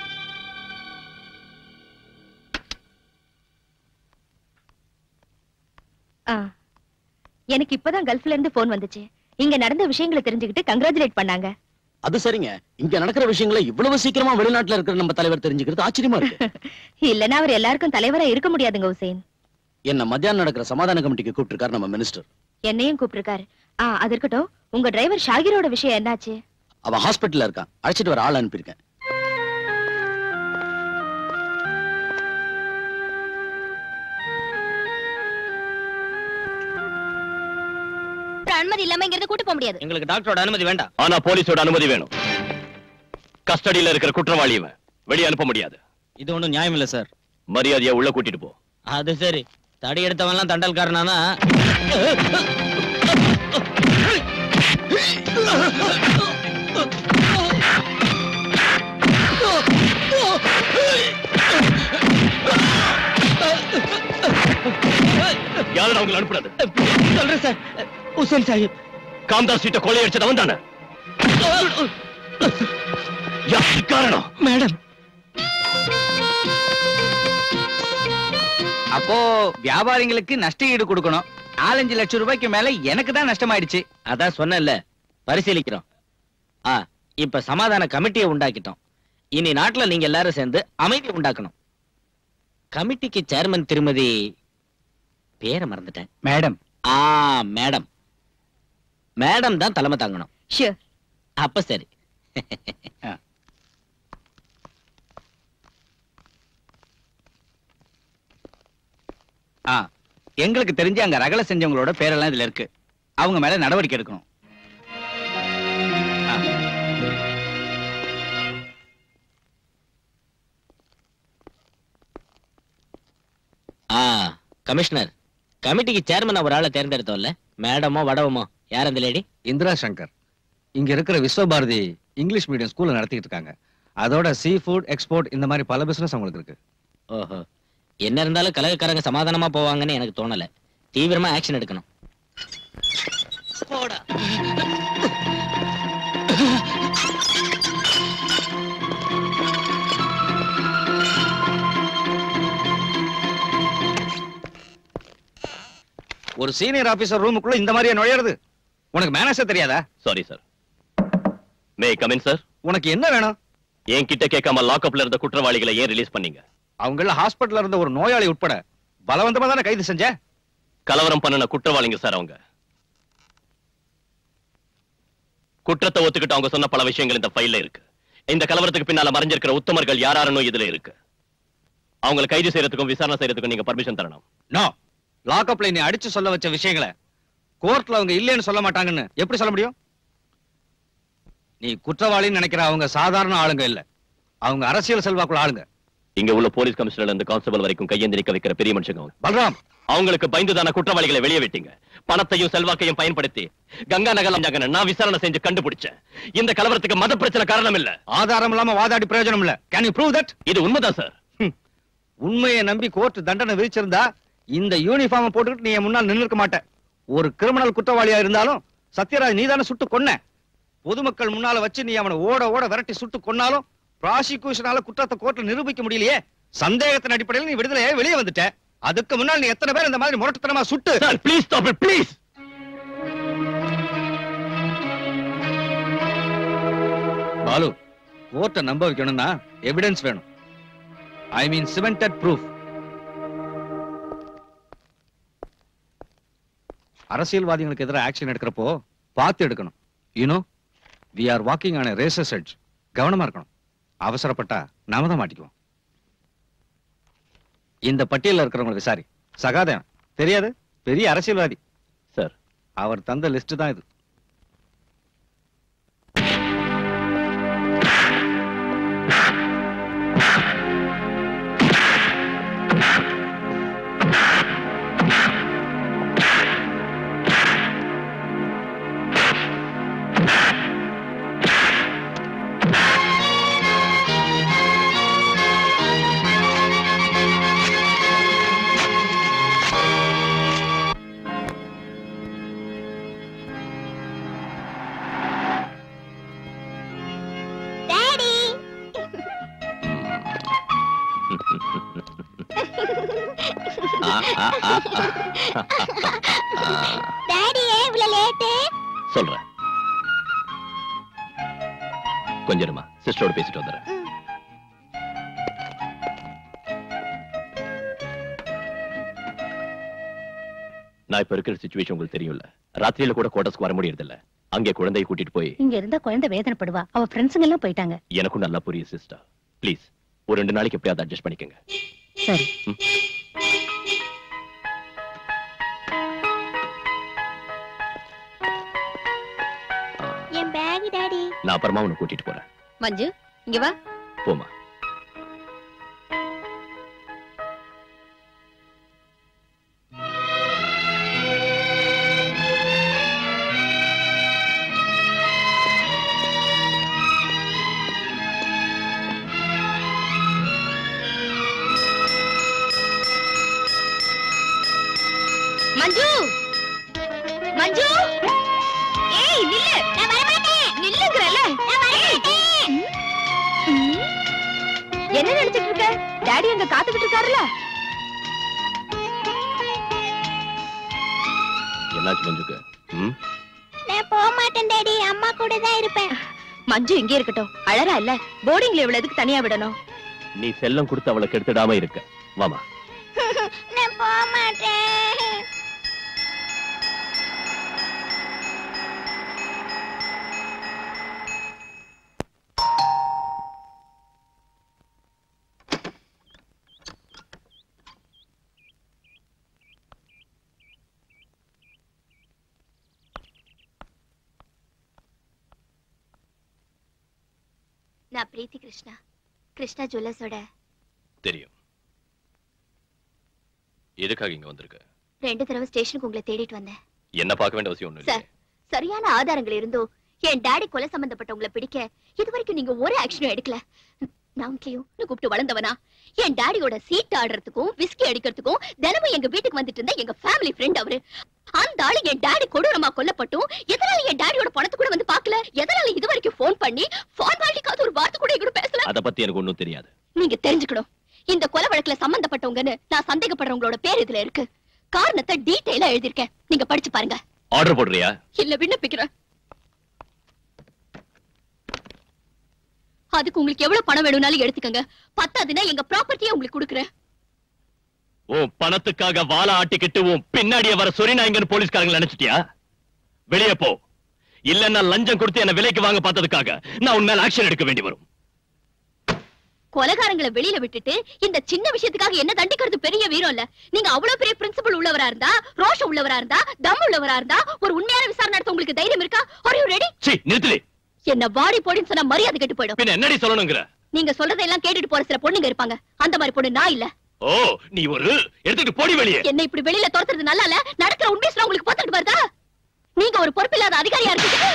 ah எனக்கு இப்பதான் கல்ஃப்ல இருந்து போன் வந்துச்சு இங்க நடந்த விஷயங்களை தெரிஞ்சுக்கிட்டு கங்க்ராச்சுலேட் பண்ணாங்க அது சரிங்க இங்க நடக்கிற விஷயங்களை இவ்வளவு சீக்கிரமா வெளிநாட்டுல இருக்கிற நம்ம தலைவர் தெரிஞ்சுக்கிறது ஆச்சரியமா இருக்கு இல்லனா அவர் எல்லாருக்கும் தலைவரா இருக்க முடியாதுங்க ஹுசேன் என்ன மத்தியானம் நடக்கிற சமாதான கமிட்டிக்கு கூப்பிட்டிருக்காரு நம்ம மினிஸ்டர் என்னையும் கூப்பிட்டிருக்காரு ஆ அது இருக்கட்டும் உங்க டிரைவர் ஷாகிரோட விஷயம் என்னாச்சு அவன் ஹாஸ்பிட்டல்ல இருக்கான் அழைச்சிட்டு வர ஆள் அனுப்பியிருக்கேன் அனுமதி இல்லாம இங்க இருந்து கூட்டு போக முடியாது எங்களுக்கு டாக்டரோட அனுமதி வேண்டாம் ஆனா போலீஸோட அனுமதி வேணும் கஸ்டடியில இருக்கிற குற்றவாளி இவன் வெளியே அனுப்ப முடியாது இது ஒண்ணும் நியாயம் இல்ல சார் மரியாதையா உள்ள கூட்டிட்டு போ அது சரி தடி எடுத்தவன்லாம் தண்டல்காரனானா யாரும் அவங்களை அனுப்புறது சொல்றேன் சார் உசேன் சாஹிப் காம்தாஸ் சீட்டை கொள்ளையடிச்சது அவன் தானே யாருக்கு காரணம் மேடம் அப்போ வியாபாரிங்களுக்கு நஷ்ட ஈடு கொடுக்கணும் நாலஞ்சு லட்சம் ரூபாய்க்கு மேல எனக்கு தான் நஷ்டமாயிடுச்சு அதான் சொன்னேன்ல பரிசீலிக்கிறோம் ஆ இப்ப சமாதான கமிட்டியை உண்டாக்கிட்டோம் இனி நாட்டுல நீங்க எல்லாரும் சேர்ந்து அமைதி உண்டாக்கணும் கமிட்டிக்கு சேர்மன் திருமதி பேரை மறந்துட்டேன் மேடம் ஆ மேடம் மேடம் தான் தலைமை தாங்கணும் ஷூர் அப்ப சரி ஆ எங்களுக்கு தெரிஞ்சு அங்க ரகலை செஞ்சவங்களோட பேரெல்லாம் இதுல இருக்கு அவங்க மேல நடவடிக்கை எடுக்கணும் ஆ. ஆ கமிஷனர் கமிட்டிக்கு சேர்மன் ஒரு ஆளை தேர்ந்தெடுத்தோம்ல மேடமோ வடவமோ யார் அந்த லேடி இந்திரா சங்கர் இங்க இருக்கிற விஸ்வபாரதி இங்கிலீஷ் மீடியம் ஸ்கூல்ல நடத்திட்டு இருக்காங்க அதோட சீ ஃபுட் எக்ஸ்போர்ட் இந்த மாதிரி பல பிசினஸ் அவங்களுக்கு இருக்கு ஓஹோ என்ன இருந்தாலும் கலகக்காரங்க சமாதானமா போவாங்கன்னு எனக்கு தோணல தீவிரமா ஆக்ஷன் எடுக்கணும் ஒரு சீனியர் ஆபீசர் ரூமுக்குள்ள இந்த மாதிரியே நுழையிறது உனக்கு மேனேஜர் தெரியாதா sorry sir may come in sir உனக்கு என்ன வேணும் என்கிட்ட கேட்காம லாக்அப்ல இருந்த குற்றவாளிகளை ஏன் ரிலீஸ் பண்ணீங்க அவங்கள ஹாஸ்பிட்டல்ல இருந்த ஒரு நோயாளி உட்பட பலவந்தமா தானே கைது செஞ்ச கலவரம் பண்ணின குற்றவாளிங்க சார் அவங்க குற்றத்தை ஒத்துக்கிட்டு அவங்க சொன்ன பல விஷயங்கள் இந்த ஃபைல்ல இருக்கு இந்த கலவரத்துக்கு பின்னால மறைஞ்சிருக்கிற உத்தமர்கள் யாராருன்னு இதுல இருக்கு அவங்களை கைது செய்யறதுக்கும் விசாரணை செய்யறதுக்கும் நீங்க பர்மிஷன் தரணும் நோ லாக்அப்ல நீ அடிச்சு சொல்ல வச்ச விஷயங்களை கோர்ட்ல அவங்க இல்லைன்னு சொல்ல மாட்டாங்கன்னு எப்படி சொல்ல முடியும் நீ குற்றவாளின்னு நினைக்கிற அவங்க சாதாரண ஆளுங்க இல்ல அவங்க அரசியல் செல்வாக்குள்ள ஆளுங்க இங்க உள்ள போலீஸ் கமிஷனர் இருந்து கான்ஸ்டபிள் வரைக்கும் கையேந்தி நிக்க வைக்கிற பெரிய மனுஷங்க அவங்க. பல்ராம் அவங்களுக்கு பயந்துதான குற்றவாளிகளை வெளியே விட்டீங்க பணத்தையும் செல்வாக்கையும் பயன்படுத்தி கங்கா நகர் நான் விசாரணை செஞ்சு கண்டுபிடிச்சேன் இந்த கலவரத்துக்கு மத பிரச்சனை காரணம் இல்ல ஆதாரம் இல்லாம வாதாடி பிரயோஜனம் இல்ல கேன் யூ ப்ரூவ் தட் இது உண்மைதான் சார் உண்மையை நம்பி கோர்ட் தண்டனை விதிச்சிருந்தா இந்த யூனிஃபார்ம் போட்டுக்கிட்டு நீ என் முன்னால் நின்னு இருக்க மாட்ட ஒரு கிரிமினல் குற்றவாளியா இருந்தாலும் சத்யராஜ் நீதானே சுட்டு கொன்ன பொதுமக்கள் முன்னால வச்சு நீ அவனை ஓட ஓட விரட்டி சுட்டு கொன்னாலும் ப்ராசிக்யூஷனால குற்றத்தை கோர்ட்ல நிரூபிக்க முடியலையே சந்தேகத்தின் அடிப்படையில் நீ விடுதலையே வெளியே வந்துட்ட அதுக்கு முன்னால் நீ எத்தனை பேர் இந்த மாதிரி முரட்டுத்தனமா சுட்டு sir please stop it please Balu கோர்ட்டை நம்ப வைக்கணும்னா எவிடன்ஸ் வேணும் ஐ மீன் சிமெண்டட் ப்ரூஃப் அரசியல்வாதிகளுக்கு எதிராக ஆக்ஷன் எடுக்கிறப்போ பார்த்து எடுக்கணும் you know we are walking on razor's edge கவனமா இருக்கணும் அவசரப்பட்டா நாம தான் மாட்டிக்குவோம் இந்த பட்டியல்ல இருக்கிறவங்க விசாரி சகாதேவன் தெரியாது பெரிய அரசியல்வாதி சார் அவர் தந்த லிஸ்ட் தான் இது டாடி டாடி ஏன் இவ்வளவு லேட்டு சொல்றேன் கொஞ்சம் இருமா சிஸ்டரோட பேசிட்டு வந்துடுறேன் நான் இப்ப இருக்கிற சுச்சுவேஷன் உங்களுக்கு தெரியும்ல ராத்திரியில கூட கோட்டஸ்க்கு வர முடியறது இல்ல அங்கே குழந்தையை கூட்டிட்டு போய் இங்க இருந்தா குழந்தை வேதனைப்படுவா அவ ஃப்ரெண்ட்ஸுங்க எல்லாம் போயிட்டாங்க எனக்கும் நல்லா புரியும் சிஸ்டர் ப்ளீஸ் ஒரு ரெண்டு நாளைக்கு எப்படியாவது அட்ஜஸ்ட் பண்ணிக்கங்க சரி என் பேக் டாடி நான் அப்புறமா உன்னை கூட்டிட்டு போறேன் மஞ்சு இங்க வா போமா மஞ்சு மஞ்சு ஏய் நில்லு நான் வர மாட்டேன் நில்லுங்கறல நான் வர மாட்டேன் என்ன நினைச்சிட்டு இருக்க டாடி அங்க காத்துக்கிட்டு இருக்காருல என்னாச்சு மஞ்சுக்கு ம் நான் போக மாட்டேன் டாடி அம்மா கூட தான் இருப்பேன் மஞ்சு இங்க இருக்கட்டும் அழறா இல்ல போர்டிங்ல இவ்வளவு எதுக்கு தனியா விடணும் நீ செல்லம் கொடுத்து அவளை கெடுத்துடாம இருக்க வாமா நான் போக மாட்டேன் நான் பிரீத்தி கிருஷ்ணா கிருஷ்ணா ஜுவல்லர்ஸோட தெரியும் எதுக்காக இங்க வந்திருக்க ரெண்டு தடவை ஸ்டேஷனுக்கு உங்களை தேடிட்டு வந்தேன் என்ன பார்க்க வேண்டிய அவசியம் ஒண்ணு இல்லை சார் சரியான ஆதாரங்கள் இருந்தோ என் டாடி கொலை சம்பந்தப்பட்டவங்களை பிடிக்க இது வரைக்கும் நீங்க ஒரு ஆக்ஷனும் எடுக்கல நாம்கிலையும் கூப்பிட்டு வளர்ந்தவனா என் டாடியோட சீட் ஆடுறதுக்கும் விஸ்கி அடிக்கிறதுக்கும் தினமும் எங்க வீட்டுக்கு வந்துட்டு இருந்த எங்க ஃபேமிலி ஃப்ரெண்ட் அவரு அந்த ஆளு என் டாடி கொடூரமா கொல்லப்பட்டும் எதனால என் டாடியோட பணத்தை கூட வந்து பார்க்கல எதனால இது வரைக்கும் ஃபோன் பண்ணி ஃபார்மாலிட்டிக்காவது ஒரு வார்த்தை கூட எங்கூட பேசல அத பத்தி எனக்கு ஒண்ணும் தெரியாது நீங்க தெரிஞ்சுக்கணும் இந்த கொலை வழக்குல சம்பந்தப்பட்டவங்கன்னு நான் சந்தேகப்படுறவங்களோட பேர் இதுல இருக்கு காரணத்தை டீடைலா எழுதியிருக்கேன் நீங்க படிச்சு பாருங்க ஆர்டர் போடுறியா இல்ல விண்ணப்பிக்கிறேன் அதுக்கு உங்களுக்கு எவ்வளவு பணம் வேணும்னாலும் எடுத்துக்கங்க பத்தாதுன்னா எங்க ப்ராப்பர்ட்டியை உங்களுக்கு கொடுக்குறேன் உன் பணத்துக்காக வாழ ஆட்டிக்கிட்டு உன் பின்னாடியே வர சொரிநாயங்கன்னு போலீஸ்காரங்க நினைச்சிட்டியா வெளியே போ இல்லன்னா லஞ்சம் கொடுத்து என்ன விலைக்கு வாங்க பார்த்ததுக்காக நான் உன் மேல ஆக்ஷன் எடுக்க வேண்டி வரும் கொலைகாரங்களை வெளியில விட்டுட்டு இந்த சின்ன விஷயத்துக்காக என்ன தண்டிக்கிறது பெரிய வீரம் இல்ல நீங்க அவ்வளவு பெரிய பிரின்சிபல் உள்ளவரா இருந்தா ரோஷம் உள்ளவரா இருந்தா தம் உள்ளவரா இருந்தா ஒரு உண்மையான விசாரணை நடத்த உங்களுக்கு தைரியம் இருக்கா ஆர் யூ ரெடி சீ நிறுத்துடி என்ன வாடி போடின்னு சொன்னா மரியாதை கெட்டு போயிடும் பின்ன என்னடி சொல்லணுங்கிற நீங்க சொல்றதெல்லாம் கேட்டுட்டு போற சில பொண்ணுங்க இருப்பாங்க அந்த மாதிரி பொண்ணு நான் இல்ல ஓ நீ ஒரு எடுத்துட்டு போடி வெளியே என்ன இப்படி வெளியில துரத்துறது நல்லா இல்ல நடக்கிற உண்மை சொன்னா உங்களுக்கு பார்த்துட்டு வருதா நீங்க ஒரு பொறுப்பில்லாத அதிகாரியா இருக்கீங்க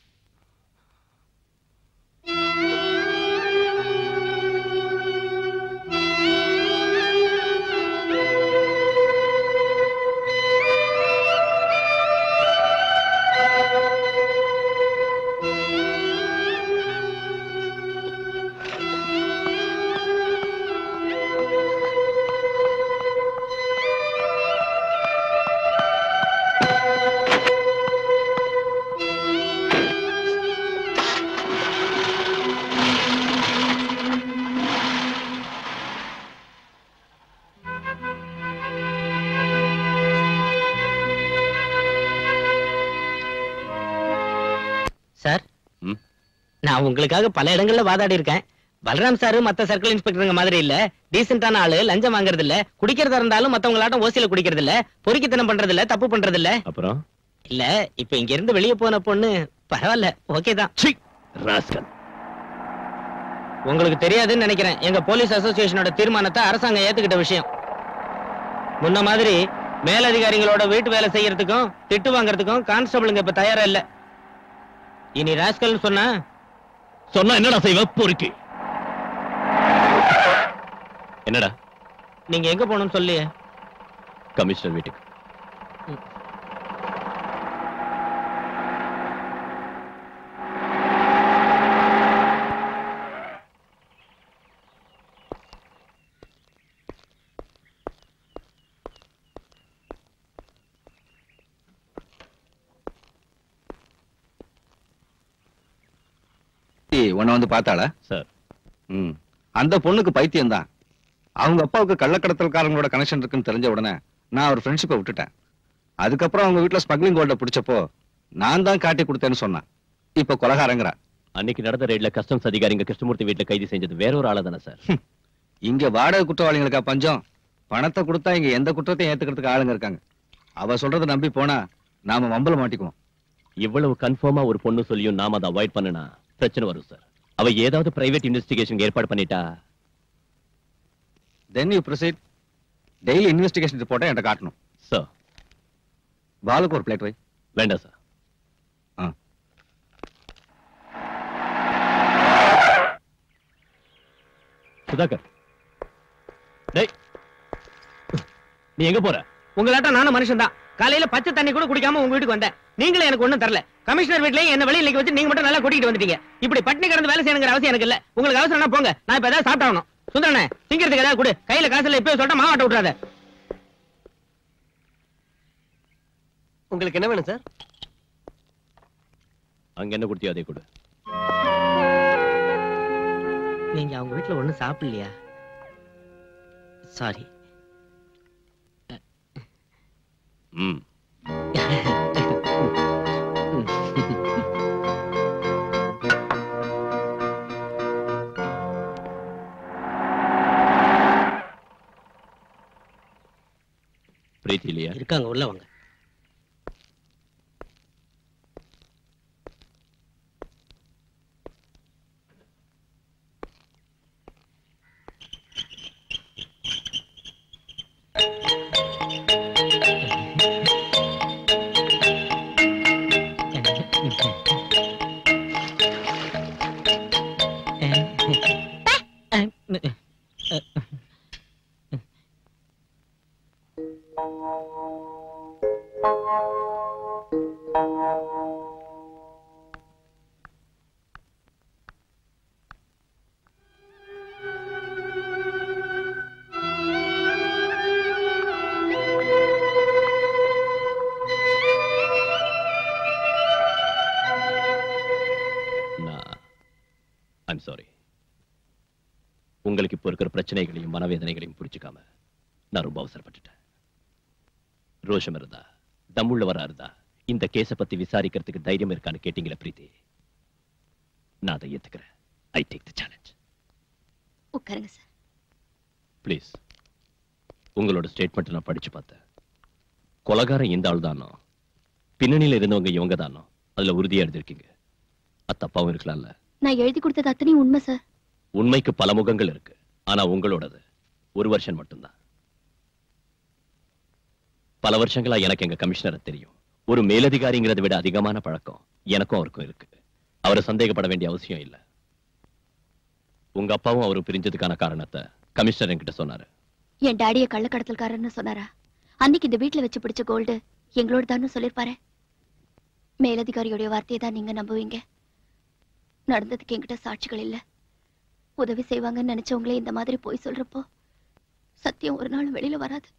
சார் நான் உங்களுக்காக பல இடங்கள்ல வாதாடி இருக்கேன் பலராம் சார் மத்த சர்க்கிள் இன்ஸ்பெக்டருங்க மாதிரி இல்ல டீசென்டான ஆளு லஞ்சம் வாங்குறது இல்ல குடிக்கிறதா இருந்தாலும் மத்தவங்களாட்டம் ஓசியில குடிக்கிறது இல்ல பொறுக்கித்தனம் பண்றது இல்ல தப்பு பண்றது இல்ல அப்புறம் இல்ல இப்ப இங்க இருந்து வெளிய போன பொண்ணு பரவாயில்ல ஓகே தான் ராஸ்கல் உங்களுக்கு தெரியாதுன்னு நினைக்கிறேன் எங்க போலீஸ் அசோசியேஷனோட தீர்மானத்தை அரசாங்கம் ஏத்துக்கிட்ட விஷயம் முன்ன மாதிரி மேலதிகாரிகளோட வீட்டு வேலை செய்யறதுக்கும் திட்டு வாங்குறதுக்கும் கான்ஸ்டபிளுங்க இப்ப தயாரா இல்ல இனி ராஸ்கல் சொன்னா சொன்னா என்னடா செய்வ பொறுக்கி என்னடா நீங்க எங்க போகணும்னு சொல்லி கமிஷனர் வீட்டுக்கு உன்னை வந்து பார்த்தாளா சார் ம் அந்த பொண்ணுக்கு பைத்தியம் தான் அவங்க அப்பாவுக்கு கள்ளக்கடத்தல்காரங்களோட கனெக்ஷன் இருக்குன்னு தெரிஞ்ச உடனே நான் ஒரு ஃப்ரெண்ட்ஷிப்பை விட்டுட்டேன் அதுக்கப்புறம் அவங்க வீட்டுல ஸ்மக்லிங் கோல்ட பிடிச்சப்போ நான் தான் காட்டி கொடுத்தேன்னு சொன்னேன் இப்ப கொலகாரங்கிறா அன்னைக்கு நடந்த ரெய்ட்ல கஸ்டம்ஸ் அதிகாரிங்க கிருஷ்ணமூர்த்தி வீட்டுல கைது செஞ்சது வேற ஒரு ஆளா தானே சார் இங்க வாடகை குற்றவாளிகளுக்கா பஞ்சம் பணத்தை கொடுத்தா இங்க எந்த குற்றத்தையும் ஏத்துக்கிறதுக்கு ஆளுங்க இருக்காங்க அவ சொல்றதை நம்பி போனா நாம வம்பல மாட்டிக்குவோம் இவ்வளவு கன்ஃபார்மா ஒரு பொண்ணு சொல்லியும் நாம அதை அவாய்ட் பண்ணுனா பிரச்சனை வரும் சார் அவ ஏதாவது பிரைவேட் இன்வெஸ்டிகேஷன் ஏற்பாடு பண்ணிட்டா then you proceed daily investigation ரிப்போர்ட்டை என்கிட்ட காட்டணும் சார் பாலுக்கு ஒரு பிளேட் வை வேண்டாம் சார் ஆ சுதாகர் டேய் நீ எங்க போற உங்களாட்டம் நானும் மனுஷன் தான் காலையில பச்சை தண்ணி கூட குடிக்காம உங்க வீட்டுக்கு வந்தேன் நீங்களும் எனக்கு ஒண்ணும் தரல கமிஷனர் வீட்லயே என்ன வெளியில நிக்க வச்சு நீங்க மட்டும் நல்லா கூட்டிட்டு வந்துட்டீங்க இப்படி பட்டினி கிடந்து வேலை செய்யணுங்கிற அவசியம் எனக்கு இல்ல உங்களுக்கு அவசரம்னா போங்க நான் இப்ப ஏதாவது சாப்பிட்டாகணும் சுந்தரனே திங்கிறதுக்கு ஏதாவது கொடு கையில காசு இல்ல இப்பவே சொல்லிட்டா மாவாட்ட விட்டுறாத உங்களுக்கு என்ன வேணும் சார் அங்க என்ன கொடுத்தியோ அதை கொடு நீங்க அவங்க வீட்ல ஒண்ணும் சாப்பிடலையா சாரி ம் பிரீத்தி இல்லையா இருக்காங்க உள்ள வாங்க நான் ஐம் சாரி உங்களுக்கு இப்போ இருக்கிற பிரச்சனைகளையும் மனவேதனைகளையும் புரிஞ்சுக்காம நான் ரொம்ப அவசரப்பட்டுட்டேன் ரோஷம் இருந்தா தம்முள்ளவரா இருந்தா இந்த கேஸ பத்தி விசாரிக்கிறதுக்கு தைரியம் இருக்கான்னு கேட்டீங்களா பிரீத்தி நான் அதை ஏத்துக்கிறேன் ஐ டேக் த சேலஞ்ச் உட்காருங்க சார் ப்ளீஸ் உங்களோட ஸ்டேட்மெண்ட் நான் படிச்சு பார்த்தேன் கொலகாரம் இந்த ஆள் தானோ பின்னணியில இருந்தவங்க இவங்க தானோ அதுல உறுதியா எழுதிருக்கீங்க அது தப்பாவும் இருக்கலாம்ல நான் எழுதி கொடுத்தது அத்தனையும் உண்மை சார் உண்மைக்கு பல முகங்கள் இருக்கு ஆனா உங்களோடது ஒரு வருஷம் மட்டும்தான் பல வருஷங்களா எனக்கு எங்க கமிஷனரை தெரியும் ஒரு மேலதிகாரிங்கிறதை விட அதிகமான பழக்கம் எனக்கும் அவருக்கும் இருக்கு அவரை சந்தேகப்பட வேண்டிய அவசியம் இல்ல உங்க அப்பாவும் அவரும் பிரிஞ்சதுக்கான காரணத்தை கமிஷனர் என்கிட்ட சொன்னாரு என் டாடிய கள்ளக்கடத்தல்காரன்னு சொன்னாரா அன்னைக்கு இந்த வீட்ல வச்சு பிடிச்ச கோல்டு எங்களோட தான் சொல்லிருப்பாரு மேலதிகாரியோடைய வார்த்தையை தான் நீங்க நம்புவீங்க நடந்ததுக்கு என்கிட்ட சாட்சிகள் இல்ல உதவி செய்வாங்கன்னு நினைச்சவங்களே இந்த மாதிரி போய் சொல்றப்போ சத்தியம் ஒரு நாள் வெளியில வராது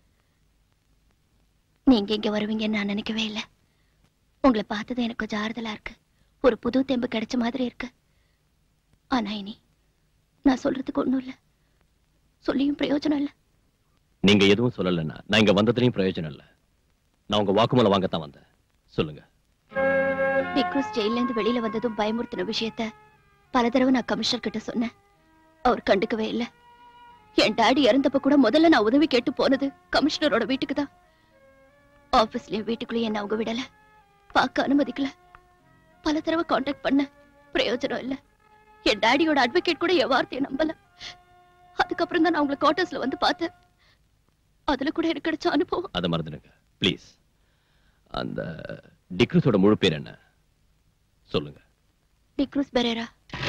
நீங்க இங்க வருவீங்கன்னு நான் நினைக்கவே இல்ல உங்களை பார்த்தது எனக்கு கொஞ்சம் ஆறுதலா இருக்கு ஒரு புது தெம்பு கிடைச்ச மாதிரி இருக்கு ஆனா இனி நான் சொல்றதுக்கு ஒண்ணும் இல்ல சொல்லியும் பிரயோஜனம் இல்ல நீங்க எதுவும் சொல்லலைன்னா நான் இங்க வந்ததுலயும் பிரயோஜனம் இல்ல நான் உங்க வாக்குமூலம் வாங்கத்தான் வந்தேன் சொல்லுங்க நிக்ரோஸ் ஜெயில இருந்து வெளியில வந்ததும் பயமுறுத்தின விஷயத்த பல தடவை நான் கமிஷனர் கிட்ட சொன்னேன் அவர் கண்டுக்கவே இல்ல என் டாடி இறந்தப்ப கூட முதல்ல நான் உதவி கேட்டு போனது கமிஷனரோட வீட்டுக்கு தான் ஆபீஸ்லயும் வீட்டுக்குள்ளேயும் என்ன அவங்க விடல பார்க்க அனுமதிக்கல பல தடவை காண்டாக்ட் பண்ண பிரயோஜனம் இல்ல என் டாடியோட அட்வொகேட் கூட என் வார்த்தையை நம்பல அதுக்கப்புறம் தான் நான் உங்களை குவார்டர்ஸ்ல வந்து பார்த்தேன் அதுல கூட எனக்கு கிடைச்ச அனுபவம் அதை மறந்துடுங்க ப்ளீஸ் அந்த டிக்ரூஸோட முழு பேர் என்ன சொல்லுங்க டிக்ரூஸ் பெரேரா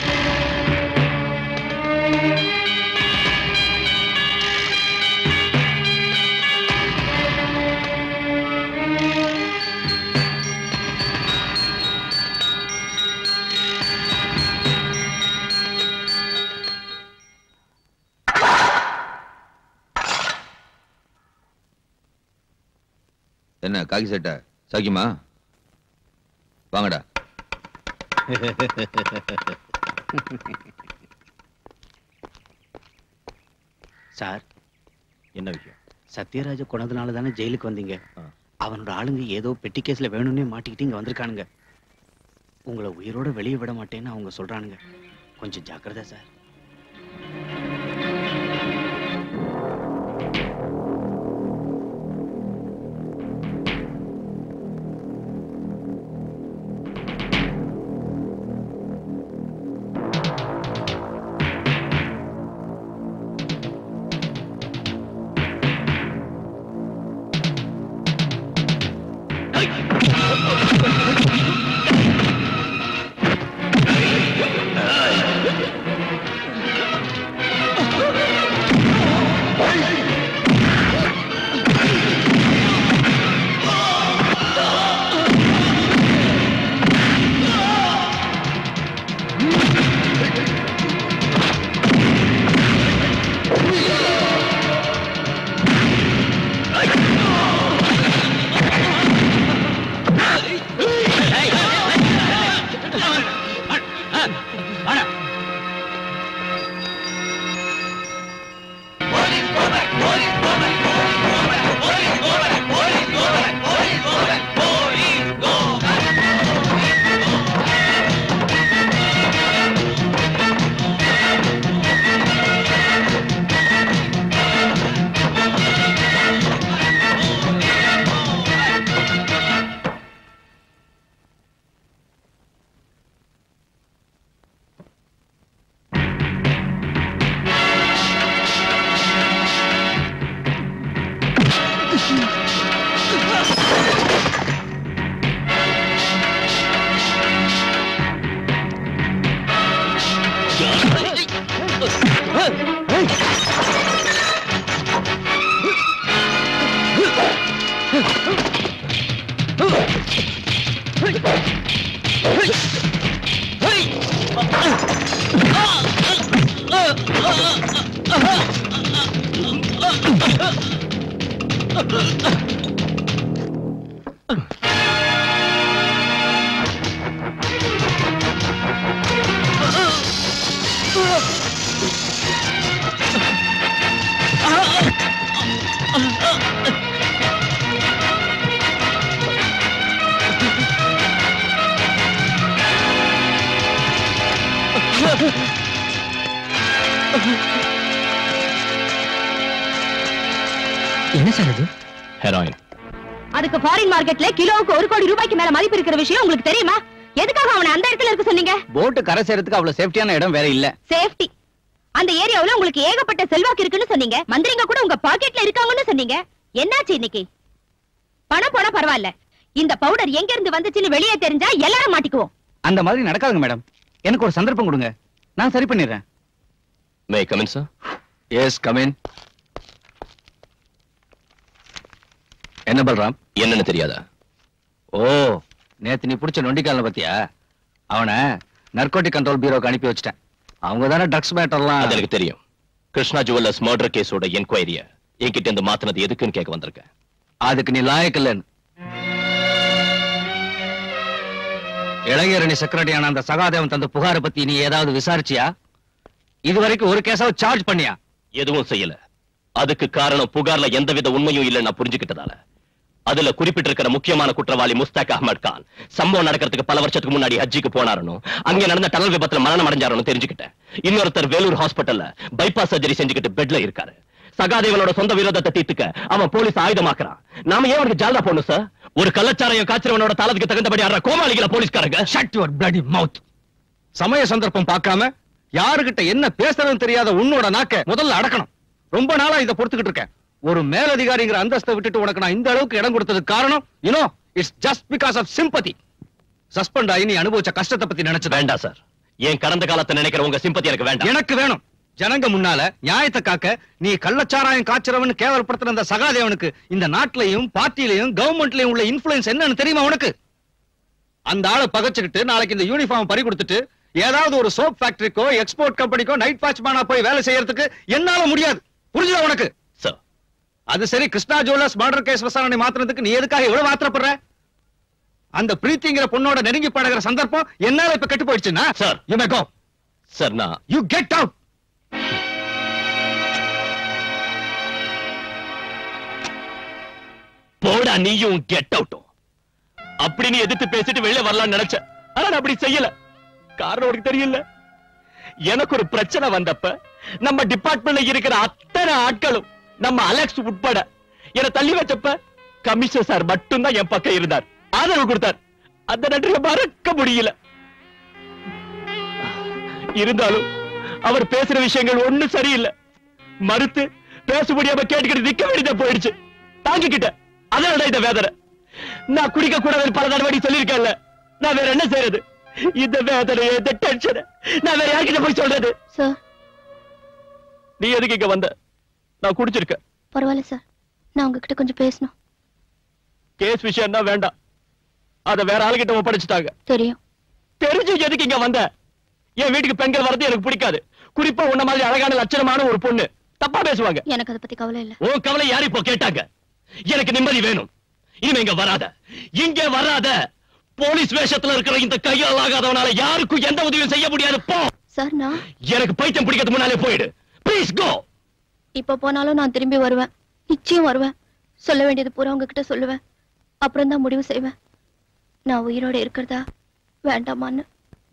என்ன காக்கி சட்டை சாக்கியமா வாங்கடா சார் என்ன விஷயம் சத்யராஜ கொண்டதுனால தானே ஜெயிலுக்கு வந்தீங்க அவனோட ஆளுங்க ஏதோ பெட்டி கேஸ்ல வேணும்னே மாட்டிக்கிட்டு இங்க வந்திருக்கானுங்க உங்களை உயிரோட வெளியே விட மாட்டேன்னு அவங்க சொல்றானுங்க கொஞ்சம் ஜாக்கிரதை சார் என்ன சார் இது ஹெராயின் அதுக்கு ஃபாரின் மார்க்கெட்ல கிலோவுக்கு ஒரு கோடி ரூபாய்க்கு மேல மதிப்பு இருக்கிற விஷயம் உங்களுக்கு தெரியுமா எதுக்காக அவன் அவனை அந்த இடத்துல இருக்க சொன்னீங்க போட்டு கரை சேரத்துக்கு அவ்வளவு சேஃப்டியான இடம் வேற இல்ல சேஃப்டி அந்த ஏரியாவுல உங்களுக்கு ஏகப்பட்ட செல்வாக்கு இருக்குன்னு சொன்னீங்க மந்திரிங்க கூட உங்க பாக்கெட்ல இருக்காங்கன்னு சொன்னீங்க என்னாச்சு இன்னைக்கு பணம் போனா பரவாயில்ல இந்த பவுடர் எங்க இருந்து வந்துச்சுன்னு வெளியே தெரிஞ்சா எல்லாரும் மாட்டிக்குவோம் அந்த மாதிரி நடக்காதுங்க மேடம் எனக்கு ஒரு சந்தர்ப்பம் கொடுங்க நான் சரி பண்ணிடுறேன் may come in sir yes come in என்ன பல்ராம் என்னன்னு தெரியாதா ஓ நேத்து நீ புடிச்ச நொண்டிக்கால பத்தியா அவனை நர்கோட்டிக் கண்ட்ரோல் பீரோக்கு அனுப்பி வச்சிட்டேன் அவங்க தானே ட்ரக்ஸ் மேட்டர்லாம் அது எனக்கு தெரியும் கிருஷ்ணா ஜுவல்லர்ஸ் மர்டர் கேஸோட என்கொயரிய என்கிட்ட இருந்து மாத்தினது எதுக்குன்னு கேட்க வந்திருக்கேன் அதுக்கு நீ லாயக்கில்லன்னு இளைஞரணி செக்ரட்டரியான அந்த சகாதேவன் தந்த புகாரை பத்தி நீ ஏதாவது விசாரிச்சியா இது வரைக்கும் ஒரு கேஸாவது சார்ஜ் பண்ணியா எதுவும் செய்யல அதுக்கு காரணம் புகார்ல எந்தவித உண்மையும் இல்லைன்னு நான் புரிஞ்சுக்கிட்டதால அதுல குறிப்பிட்டிருக்கிற முக்கியமான குற்றவாளி முஸ்தாக் அஹமத் கான் சம்பவம் நடக்கிறதுக்கு பல வருஷத்துக்கு முன்னாடி ஹஜ்ஜிக்கு போனாருன்னு அங்க நடந்த டனல் விபத்துல மரணம் அடைஞ்சாருன்னு தெரிஞ்சுக்கிட்டேன் இன்னொருத்தர் வேலூர் ஹாஸ்பிட்டல்ல பைபாஸ் சர்ஜரி செஞ்சுக்கிட்டு பெட்ல இருக்காரு சகாதேவனோட சொந்த விரோதத்தை தீர்த்துக்க அவன் போலீஸ் ஆயுதமாக்குறான் நாம ஏன் அவனுக்கு ஜால்தா போடணும் சார் ஒரு கள்ளச்சாரையும் காய்ச்சறவனோட தளத்துக்கு தகுந்தபடி ஆடுற கோமாளிகள போலீஸ்காரங்க ஷட் யுவர் பிளடி மவுத் சமய சந்தர்ப்பம் பார்க்காம யாருகிட்ட என்ன பேசுறதுன்னு தெரியாத உன்னோட நாக்க முதல்ல அடக்கணும் ரொம்ப நாளா இதை பொறுத்துக்கிட்டு இருக்கேன் ஒரு மேலதிகாரிங்கிற அந்தஸ்தை விட்டுட்டு உனக்கு நான் இந்த அளவுக்கு இடம் கொடுத்ததுக்கு காரணம் you know it's just because of sympathy suspend ஆகி நீ அனுபவிச்ச கஷ்டத்தை பத்தி நினைச்சு வேண்டாம் சார் என் கடந்த காலத்தை நினைக்கிற உங்க சிம்பத்தி எனக்கு வேண்டாம் எனக்கு வேணும் ஜனங்க முன்னால நியாயத்தை காக்க நீ கள்ளச்சாராயம் காய்ச்சறவன் கேவலப்படுத்துற அந்த சகாதேவனுக்கு இந்த நாட்டிலையும் பார்ட்டிலையும் கவர்மெண்ட்லயும் உள்ள இன்ஃபுளுன்ஸ் என்னன்னு தெரியுமா உனக்கு அந்த ஆளை பகச்சுக்கிட்டு நாளைக்கு இந்த யூனிஃபார்ம் பறி கொடுத்துட்டு ஏதாவது ஒரு சோப் ஃபேக்டரிக்கோ எக்ஸ்போர்ட் கம்பெனிக்கோ நைட் வாட்ச்மேனா போய் வேலை செய்யறதுக்கு என்னால முடியாது புரிஞ்சுதா உனக்கு சார் அது சரி கிருஷ்ணா ஜுவல்லர்ஸ் மர்டர் கேஸ் விசாரணை மாத்துறதுக்கு நீ எதுக்காக எவ்வளவு ஆத்திரப்படுற அந்த பிரீத்திங்கிற பொண்ணோட நெருங்கி பழகுற சந்தர்ப்பம் என்னால இப்ப கெட்டு போயிடுச்சுன்னா sir you may go sir நான் யூ கெட் அவுட் போடா நீயும் கெட் அவுட்டும் அப்படின்னு எதிர்த்து பேசிட்டு வெளியே வரலாம்னு நினைச்சேன் ஆனா நான் அப்படி செய்யல காரணம் உனக்கு தெரியல எனக்கு ஒரு பிரச்சனை வந்தப்ப நம்ம டிபார்ட்மெண்ட்ல இருக்கிற அத்தனை ஆட்களும் நம்ம அலெக்ஸ் உட்பட என்னை தள்ளி வச்சப்ப கமிஷனர் சார் மட்டும்தான் என் பக்கம் இருந்தார் ஆதரவு கொடுத்தார் அந்த நன்றியை மறக்க முடியல இருந்தாலும் அவர் பேசுற விஷயங்கள் ஒண்ணும் சரியில்லை மறுத்து பேச முடியாம கேட்டுக்கிட்டு நிக்க வேண்டியதா போயிடுச்சு தாங்கிக்கிட்டேன் அதனால இந்த வேதனை நான் குடிக்க கூடாதுன்னு பல தடவை சொல்லியிருக்கேன்ல நான் வேற என்ன செய்யறது இந்த வேதனை இந்த டென்ஷன் நான் வேற யார்கிட்ட போய் சொல்றது சார் நீ எதுக்கு இங்க வந்த நான் குடிச்சிருக்கேன் பரவாயில்ல சார் நான் உங்ககிட்ட கொஞ்சம் பேசணும் கேஸ் விஷயம் தான் வேண்டாம் அத வேற ஆளுகிட்ட ஒப்படைச்சிட்டாங்க தெரியும் தெரிஞ்சு எதுக்கு இங்க வந்த என் வீட்டுக்கு பெண்கள் வரது எனக்கு பிடிக்காது குறிப்பா உன்ன மாதிரி அழகான லட்சணமான ஒரு பொண்ணு தப்பா பேசுவாங்க எனக்கு அதை பத்தி கவலை இல்ல உன் கவலை யாரு இப்போ கேட்டாங்க எனக்கு நிம்மதி வேணும் இனிமே இங்க வராத இங்க வராத போலீஸ் வேஷத்துல இருக்கிற இந்த கையால் ஆகாதவனால யாருக்கும் எந்த உதவியும் செய்ய முடியாது போ சார் நான் எனக்கு பைத்தியம் பிடிக்கிறது முன்னாலே போயிடு ப்ளீஸ் கோ இப்ப போனாலும் நான் திரும்பி வருவேன் நிச்சயம் வருவேன் சொல்ல வேண்டியது பூரா உங்ககிட்ட சொல்லுவேன் அப்புறம் தான் முடிவு செய்வேன் நான் உயிரோட இருக்கிறதா வேண்டாமான்னு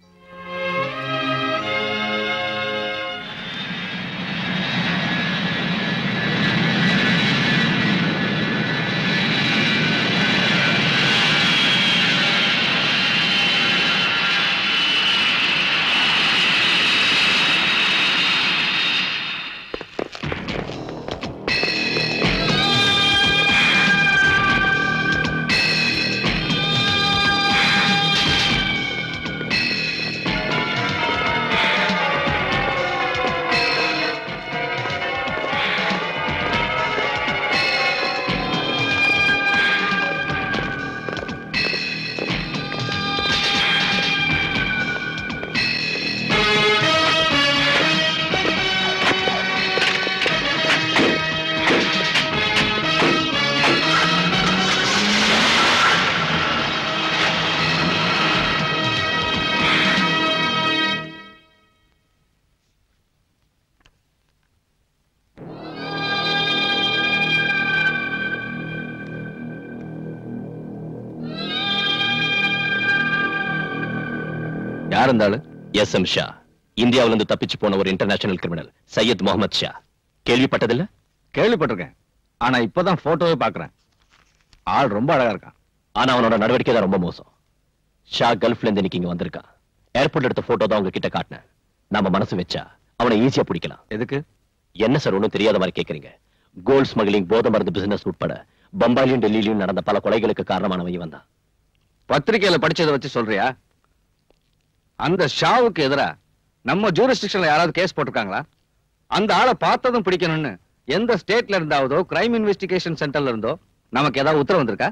யார் இருந்தாலும் எஸ் எம் ஷா இந்தியாவில இருந்து தப்பிச்சு போன ஒரு இன்டர்நேஷனல் கிரிமினல் சையத் முகமது ஷா கேள்விப்பட்டதில்ல கேள்விப்பட்டிருக்கேன் ஆனா இப்பதான் போட்டோவே பாக்குறேன் ஆள் ரொம்ப அழகா இருக்கான் ஆனா அவனோட நடவடிக்கை தான் ரொம்ப மோசம் ஷா கல்ஃப்ல இருந்து இன்னைக்கு இங்க வந்திருக்கான் ஏர்போர்ட் எடுத்த போட்டோ தான் உங்ககிட்ட காட்டினேன் நாம மனசு வச்சா அவனை ஈஸியா பிடிக்கலாம் எதுக்கு என்ன சார் ஒண்ணும் தெரியாத மாதிரி கேக்குறீங்க கோல்ட் ஸ்மக்லிங் போதை மருந்து பிசினஸ் உட்பட பம்பாயிலும் டெல்லியிலும் நடந்த பல கொலைகளுக்கு காரணமானவன் இவன் தான் பத்திரிக்கையில படிச்சதை வச்சு சொல்றியா அந்த ஷாவுக்கு எதிரா நம்ம ஜூரிஸ்டிக்ஷன்ல யாராவது கேஸ் போட்டிருக்காங்களா அந்த ஆளை பார்த்ததும் பிடிக்கணும்னு எந்த ஸ்டேட்ல இருந்தாவதோ கிரைம் இன்வெஸ்டிகேஷன் சென்டர்ல இருந்தோ நமக்கு ஏதாவது உத்தரவு வந்திருக்கா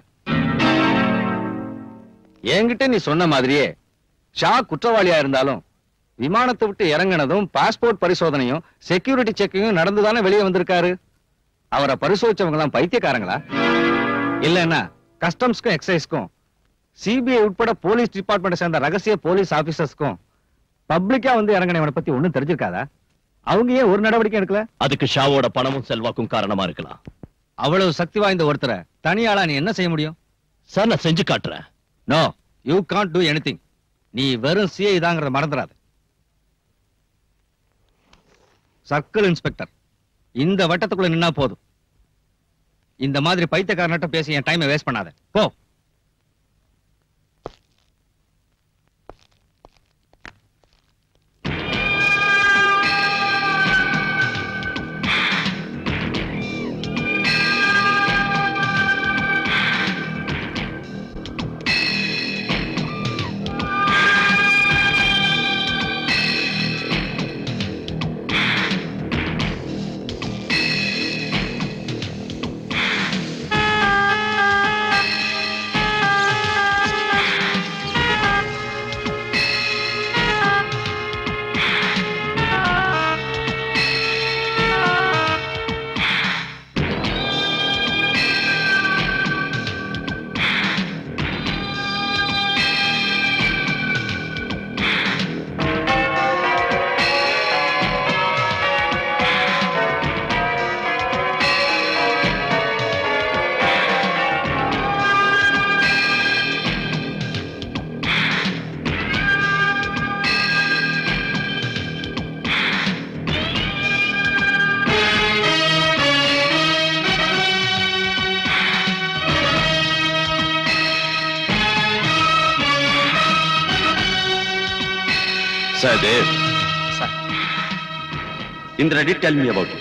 என்கிட்ட நீ சொன்ன மாதிரியே ஷா குற்றவாளியா இருந்தாலும் விமானத்தை விட்டு இறங்கினதும் பாஸ்போர்ட் பரிசோதனையும் செக்யூரிட்டி செக்கிங்கும் நடந்துதானே வெளியே வந்திருக்காரு அவரை பரிசோதிச்சவங்க எல்லாம் பைத்தியக்காரங்களா இல்லன்னா கஸ்டம்ஸ்க்கும் எக்ஸைஸ்க்கும் சிபிஐ உட்பட போலீஸ் டிபார்ட்மெண்ட் சேர்ந்த ரகசிய போலீஸ் ஆபீசர்ஸ்க்கும் பப்ளிக்கா வந்து இறங்கினவனை பத்தி ஒண்ணும் தெரிஞ்சிருக்காதா அவங்க ஏன் ஒரு நடவடிக்கை எடுக்கல அதுக்கு ஷாவோட பணமும் செல்வாக்கும் காரணமா இருக்கலாம் அவ்வளவு சக்தி வாய்ந்த ஒருத்தரை தனியாளா நீ என்ன செய்ய முடியும் சார் நான் செஞ்சு காட்டுறேன் no you can't do anything நீ வெறும் சிஐ தாங்கிறத மறந்துடாத சர்க்கிள் இன்ஸ்பெக்டர் இந்த வட்டத்துக்குள்ள நின்னா போதும் இந்த மாதிரி பைத்தியக்காரன்ட்ட பேசி என் டைமை வேஸ்ட் பண்ணாத போ Sahdev. Sir. Indra did tell me about you.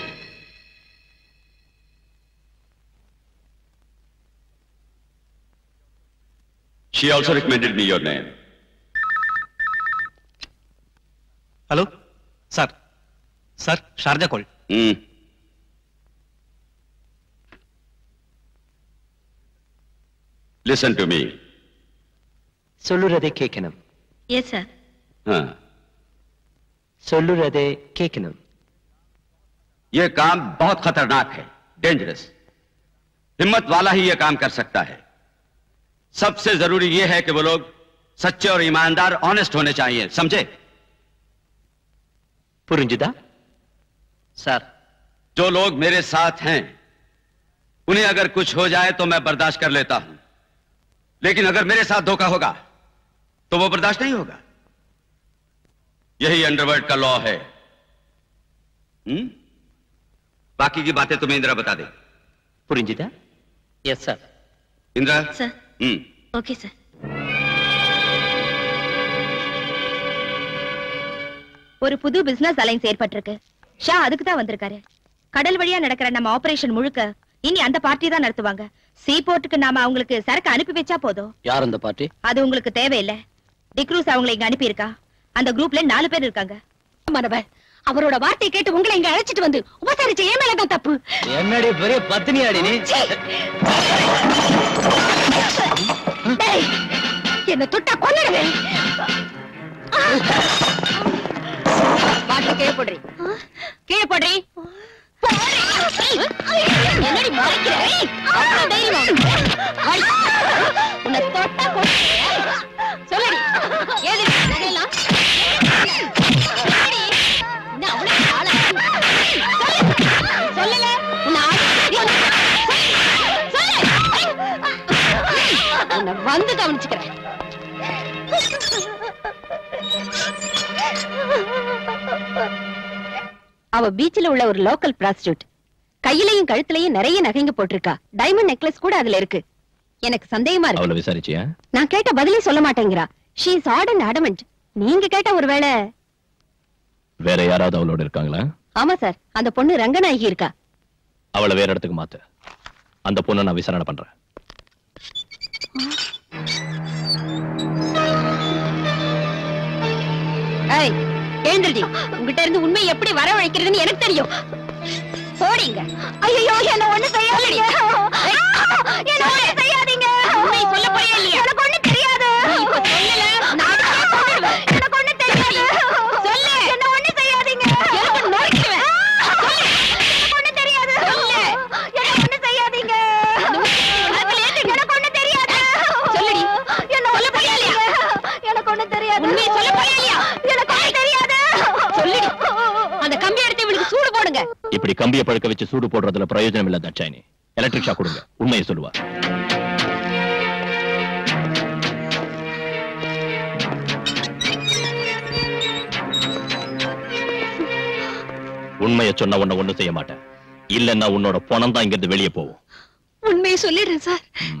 She also recommended me your name. Hello sir sir Sharjah call Hmm. Listen to me. சொல்லுறதை கேட்கணும் எஸ் சார் हाँ சொல்லுறதை கேட்கணும் ये काम बहुत खतरनाक है डेंजरस हिम्मत वाला ही ये काम कर सकता है सबसे जरूरी ये है कि वो लोग सच्चे और ईमानदार ऑनेस्ट होने चाहिए समझे புரிஞ்சுதா சார் जो लोग मेरे साथ हैं उन्हें अगर कुछ हो जाए तो मैं बर्दाश्त कर लेता हूं लेकिन अगर मेरे साथ धोखा होगा तो वो बर्दाश्त नहीं होगा यही अंडरवर्ल्ड का लॉ है हम्म? बाकी की बातें तुम्हें इंदिरा बता दे புரிஞ்சுதா yes sir Indira sir hmm okay sir ஒரு புது பிசினஸ் அலைன்ஸ் ஏற்பட்டிருக்கு ஷா அதுக்கு தான் வந்திருக்காரு கடல் வழியா நடக்கிற நம்ம ஆபரேஷன் முழுக்க இனி அந்த பார்ட்டி தான் நடத்துவாங்க சீ போர்ட்டுக்கு நாம அவங்களுக்கு சரக்கு அனுப்பி வச்சா போதும் யார் அந்த பார்ட்டி அது உங்களுக்கு தேவையில்லை டிக்ரூஸ் அவங்களை இங்க அனுப்பி இருக்கா அந்த குரூப்ல நாலு பேர் இருக்காங்க மனவர் அவரோட வார்த்தை கேட்டு உங்களை இங்க அழைச்சிட்டு வந்து உபசரிச்ச ஏன் மேலதான் தப்பு என்னடி பெரிய பத்தினியாடி நீ டேய், என்ன தொட்டா கொன்னுடுவேன் பாட்டில் கீழே போடுறி கீழே போடுறி என்னடி மறைக்கிற ஏய், அவ்வளவு தைரியமா உனக்கு? ஐ, உன்னை தொட்டா கொன்னுடுவேன். சொல்லுடி ஏது நகையெல்லாம்? சொல்லுடி. என்ன அவ்வளவு ஆளா? சொல்லு. சொல்லல. உன்னை ஆடி- சொல்லு. சொல்லு. உன்னை வந்து கவனிச்சுக்கிறேன் அவ பீச்ல உள்ள ஒரு லோக்கல் பிராஸ்டியூட் கையிலையும் கழுத்துலயும் நிறைய நகைங்க போட்டிருக்கா டைமண்ட் நெக்லஸ் கூட அதுல இருக்கு எனக்கு சந்தேகமா இருக்கு அவளை விசாரிச்சியா நான் கேட்ட பதிலே சொல்ல மாட்டேங்கிறா she is odd and adamant நீங்க கேட்ட ஒருவேளை வேற யாராவது அவளோட இருக்காங்களா ஆமா சார் அந்த பொண்ணு ரங்கநாயகி இருக்கா அவளை வேற இடத்துக்கு மாத்து அந்த பொண்ணை நான் விசாரணை பண்றேன் ஏய் எழுந்திருடி உங்ககிட்ட இருந்து உண்மை எப்படி வரவழைக்கிறதுன்னு எனக்கு தெரியும் போடிங்க ஐயோ என்ன ஒண்ணு செய்யாதீங்க என்ன ஒண்ணு செய்யாதீங்க உண்மை சொல்ல போறியா இல்லையா எனக்கு ஒண்ணு தெரியாது இப்ப சொல்லல நாளைக்கே சொல்லிடுவேன் எனக்கு ஒண்ணு தெரியாது சொல்லு என்ன ஒண்ணு செய்யாதீங்க எனக்கு நொறுக்குவேன் சொல்லு எனக்கு ஒண்ணு தெரியாது சொல்லு என்ன ஒண்ணு செய்யாதீங்க எனக்கு ஒண்ணு தெரியாது சொல்லுடி என்ன சொல்ல போறியா இல்லையா எனக்கு ஒண்ணு தெரியாது உண்மையை சொல்ல போறியா இல்லையா எனக்கு ஒண்ணு தெரியாது சொல்லுடி அந்த கம்பி எடுத்து இவளுக்கு சூடு போடுங்க இப்படி கம்பியை பழுக்க வச்சு சூடு போடுறதுல பிரயோஜனம் இல்ல தட்சாயினி எலக்ட்ரிக் ஷாக் கொடுங்க உண்மையை சொல்லுவா உண்மையை சொன்ன உன்னை ஒண்ணும் செய்ய மாட்டேன் இல்லன்னா உன்னோட பணம் தான் இங்கிருந்து வெளியே போகும் உண்மையை சொல்லிடுறேன் சார்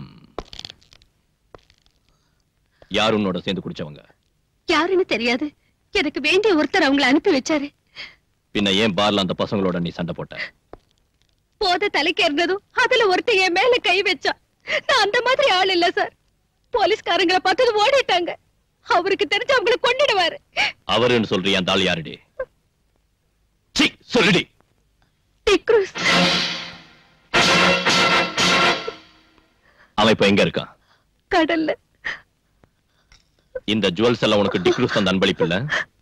யார் உன்னோட சேர்ந்து குடிச்சவங்க யாருன்னு தெரியாது எனக்கு வேண்டிய ஒருத்தர் அவங்கள அனுப்பி வச்சாரு பின்ன ஏன் பார்ல அந்த பசங்களோட நீ சண்டை போட்ட போத தலைக்கேறினதும் அதுல ஒருத்தன் என் மேல கை வச்சா நான் அந்த மாதிரி ஆள் இல்ல சார் போலீஸ்காரங்களை பார்த்தது ஓடிட்டாங்க அவருக்கு தெரிஞ்சு அவங்களை கொண்டுடுவாரு அவருன்னு சொல்றிய அந்த ஆள் யாருடி சீ, சொல்லுடி டிக்ரூஸ் அவன் இப்ப எங்க இருக்கான் கடல்ல இந்த ஜுவல்ஸ் எல்லாம் உனக்கு டிக்ரூஸ் தந்த அன்பளிப்பு இல்ல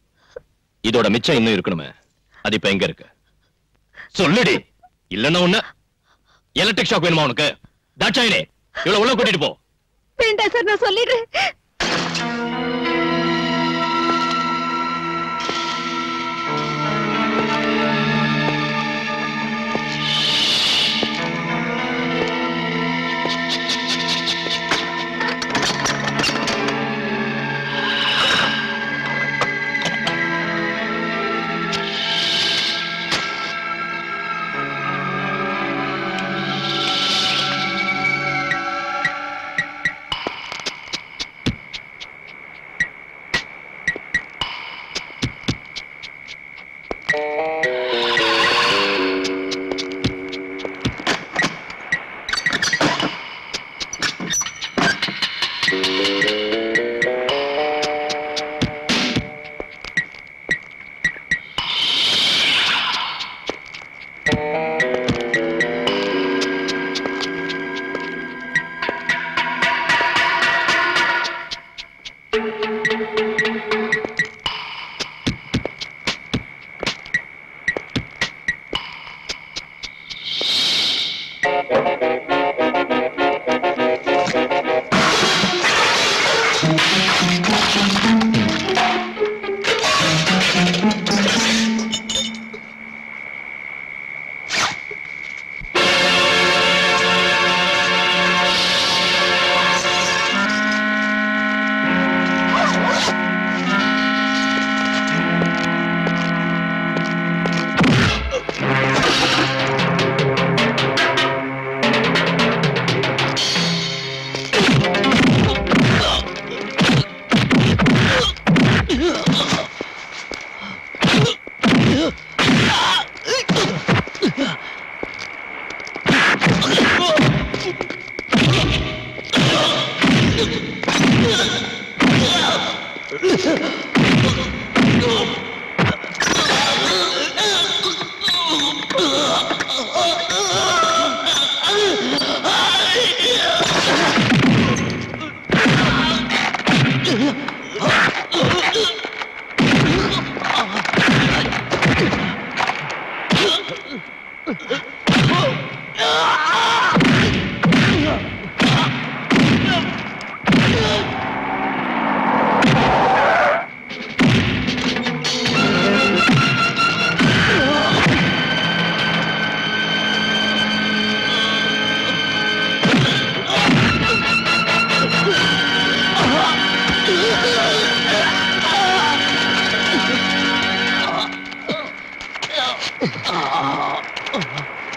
இதோட மிச்சம் இன்னும் இருக்கணுமே அது இப்ப எங்க இருக்கு சொல்லுடி இல்லன்னா ஒண்ணு எலக்ட்ரிக் ஷாக் வேணுமா உனக்கு தாட்சாயினே இவ்வளவு உள்ள கூட்டிட்டு போ வேண்டாம் சார் நான் சொல்லிடுறேன்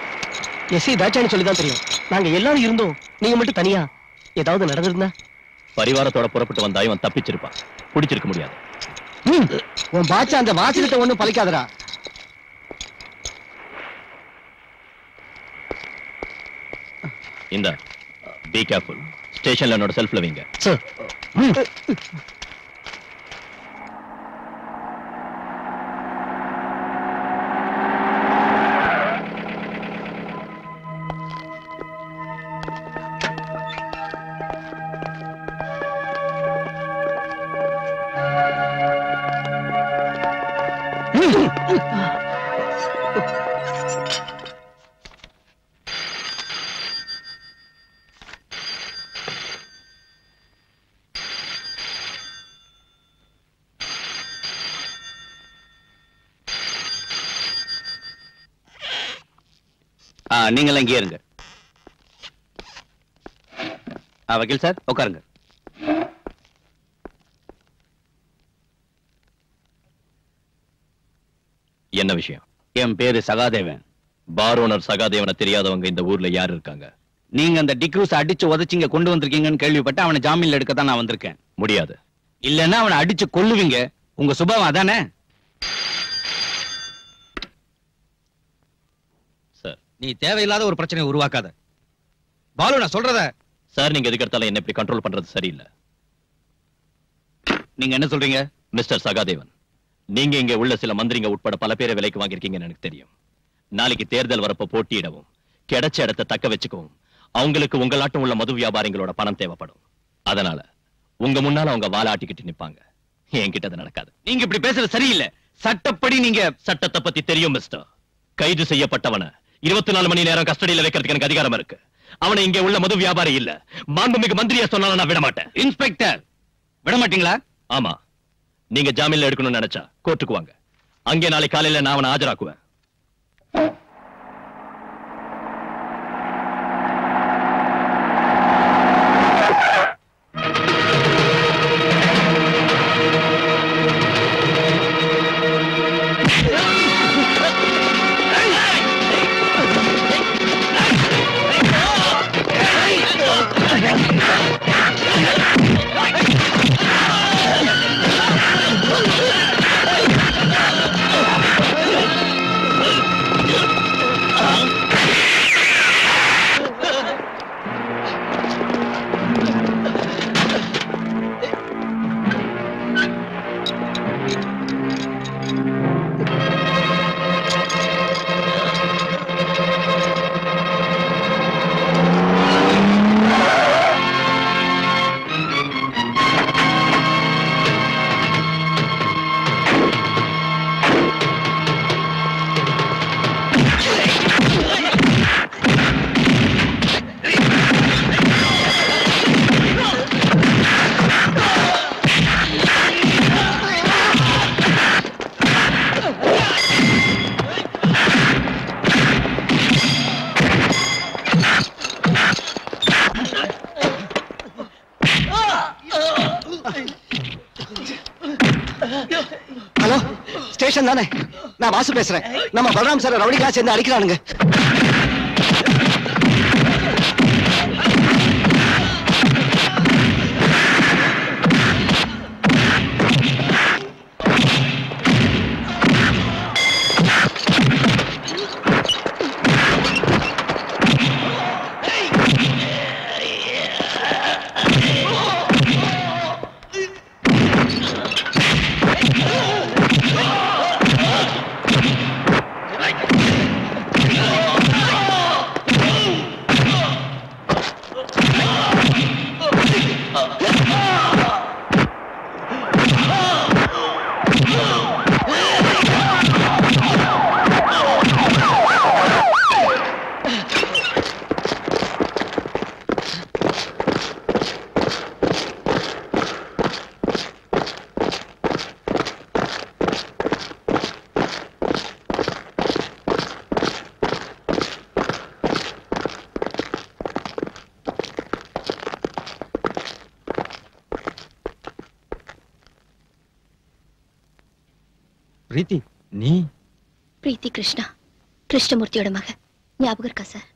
எஸ்ஐ தாட்சான்னு சொல்லி தான் தெரியும் நாங்க எல்லாரும் இருந்தோம் நீங்க மட்டும் தனியா ஏதாவது நடந்திருந்தா பரிவாரத்தோட புறப்பட்டு வந்தா இவன் தப்பிச்சிருப்பான் பிடிச்சிருக்க முடியாது உன் பாச்சா அந்த வாசகத்தை ஒண்ணும் பலிக்காதடா இந்த பி கேர்ஃபுல் ஸ்டேஷன்ல என்னோட செல்ஃப்ல வைங்க சார் ஆ, நீங்கெல்லாம் இங்கே இருங்க ஆ, வக்கீல் சார் உட்காருங்க என்ன விஷயம் என் பேரு சகாதேவன் பார் ஓனர் சகாதேவனை தெரியாதவங்க இந்த ஊர்ல யார் இருக்காங்க நீங்க அந்த டிக்ரூஸ் அடிச்சு உதச்சிங்க கொண்டு வந்திருக்கீங்கன்னு கேள்விப்பட்டு அவனை ஜாமீன்ல எடுக்க தான் நான் வந்திருக்கேன் முடியாது இல்லைன்னா அவனை அடிச்சு கொல்லுவீங்க உங்க சுபாவம் அதானே சார் நீ தேவையில்லாத ஒரு பிரச்சனையை உருவாக்காத பாலு நான் சொல்றத சார் நீங்க எதுக்கு எடுத்தாலும் என்ன இப்படி கண்ட்ரோல் பண்றது சரியில்லை நீங்க என்ன சொல்றீங்க மிஸ்டர் சகாதேவன் நீங்க இங்க உள்ள சில மந்திரிங்க உட்பட பல பேரை விலைக்கு வாங்கியிருக்கீங்கன்னு எனக்கு தெரியும் நாளைக்கு தேர்தல் வரப்ப போட்டியிடவும் கிடைச்ச இடத்தை தக்க வச்சுக்கவும் அவங்களுக்கு உங்களாட்டம் உள்ள மது வியாபாரிகளோட பணம் தேவைப்படும் அதனால உங்க முன்னால அவங்க வாலாட்டிக்கிட்டு நிப்பாங்க என்கிட்ட அது நடக்காது நீங்க இப்படி பேசுறது சரியில்லை சட்டப்படி நீங்க சட்டத்தை பத்தி தெரியும் மிஸ்டர் கைது செய்யப்பட்டவன இருபத்தி நாலு மணி நேரம் கஸ்டடியில வைக்கிறதுக்கு எனக்கு அதிகாரம் இருக்கு அவனை இங்க உள்ள மது வியாபாரி இல்ல மாண்புமிகு மந்திரியா சொன்னாலும் நான் விட மாட்டேன் இன்ஸ்பெக்டர் விட மாட்டீங்களா ஆமா நீங்க ஜாமீன்ல எடுக்கணும்னு நினைச்சா கோர்ட்டுக்கு வாங்க அங்கே நாளை காலையில நான் அவனை ஆஜராக்குவேன் ஹலோ ஸ்டேஷன் தானே நான் வாசு பேசுறேன் நம்ம பலராம் சார் ரவுடிகளா சேர்ந்து அடிக்கிறானுங்க பிரீத்தி நீ பிரீத்தி கிருஷ்ணா கிருஷ்ணமூர்த்தியோட மக ஞாபகம் இருக்கா சார்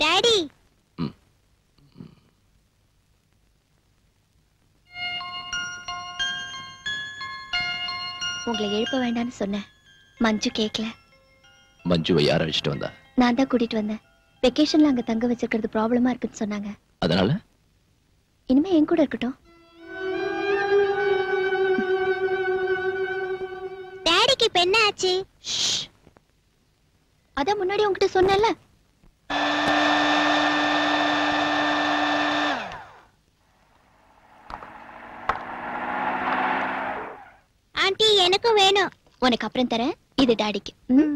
டாடி உங்களை எழுப்ப வேண்டாம்னு சொன்னேன் மஞ்சு கேட்கல மஞ்சுவை யார் அழைச்சிட்டு வந்தா நான் தான் கூட்டிட்டு வந்தேன் வெக்கேஷன்ல அங்க தங்க வச்சிருக்கிறது ப்ராப்ளமா இருக்குன்னு சொன்னாங்க அதனால இனிமே என் கூட இருக்கட்டும் டாடிக்கு இப்ப என்ன ஆச்சு அதான் முன்னாடி உங்ககிட்ட சொன்னேன்ல ஆண்டி எனக்கும் வேணும் உனக்கு அப்புறம் தரேன் இது டாடிக்கு ம்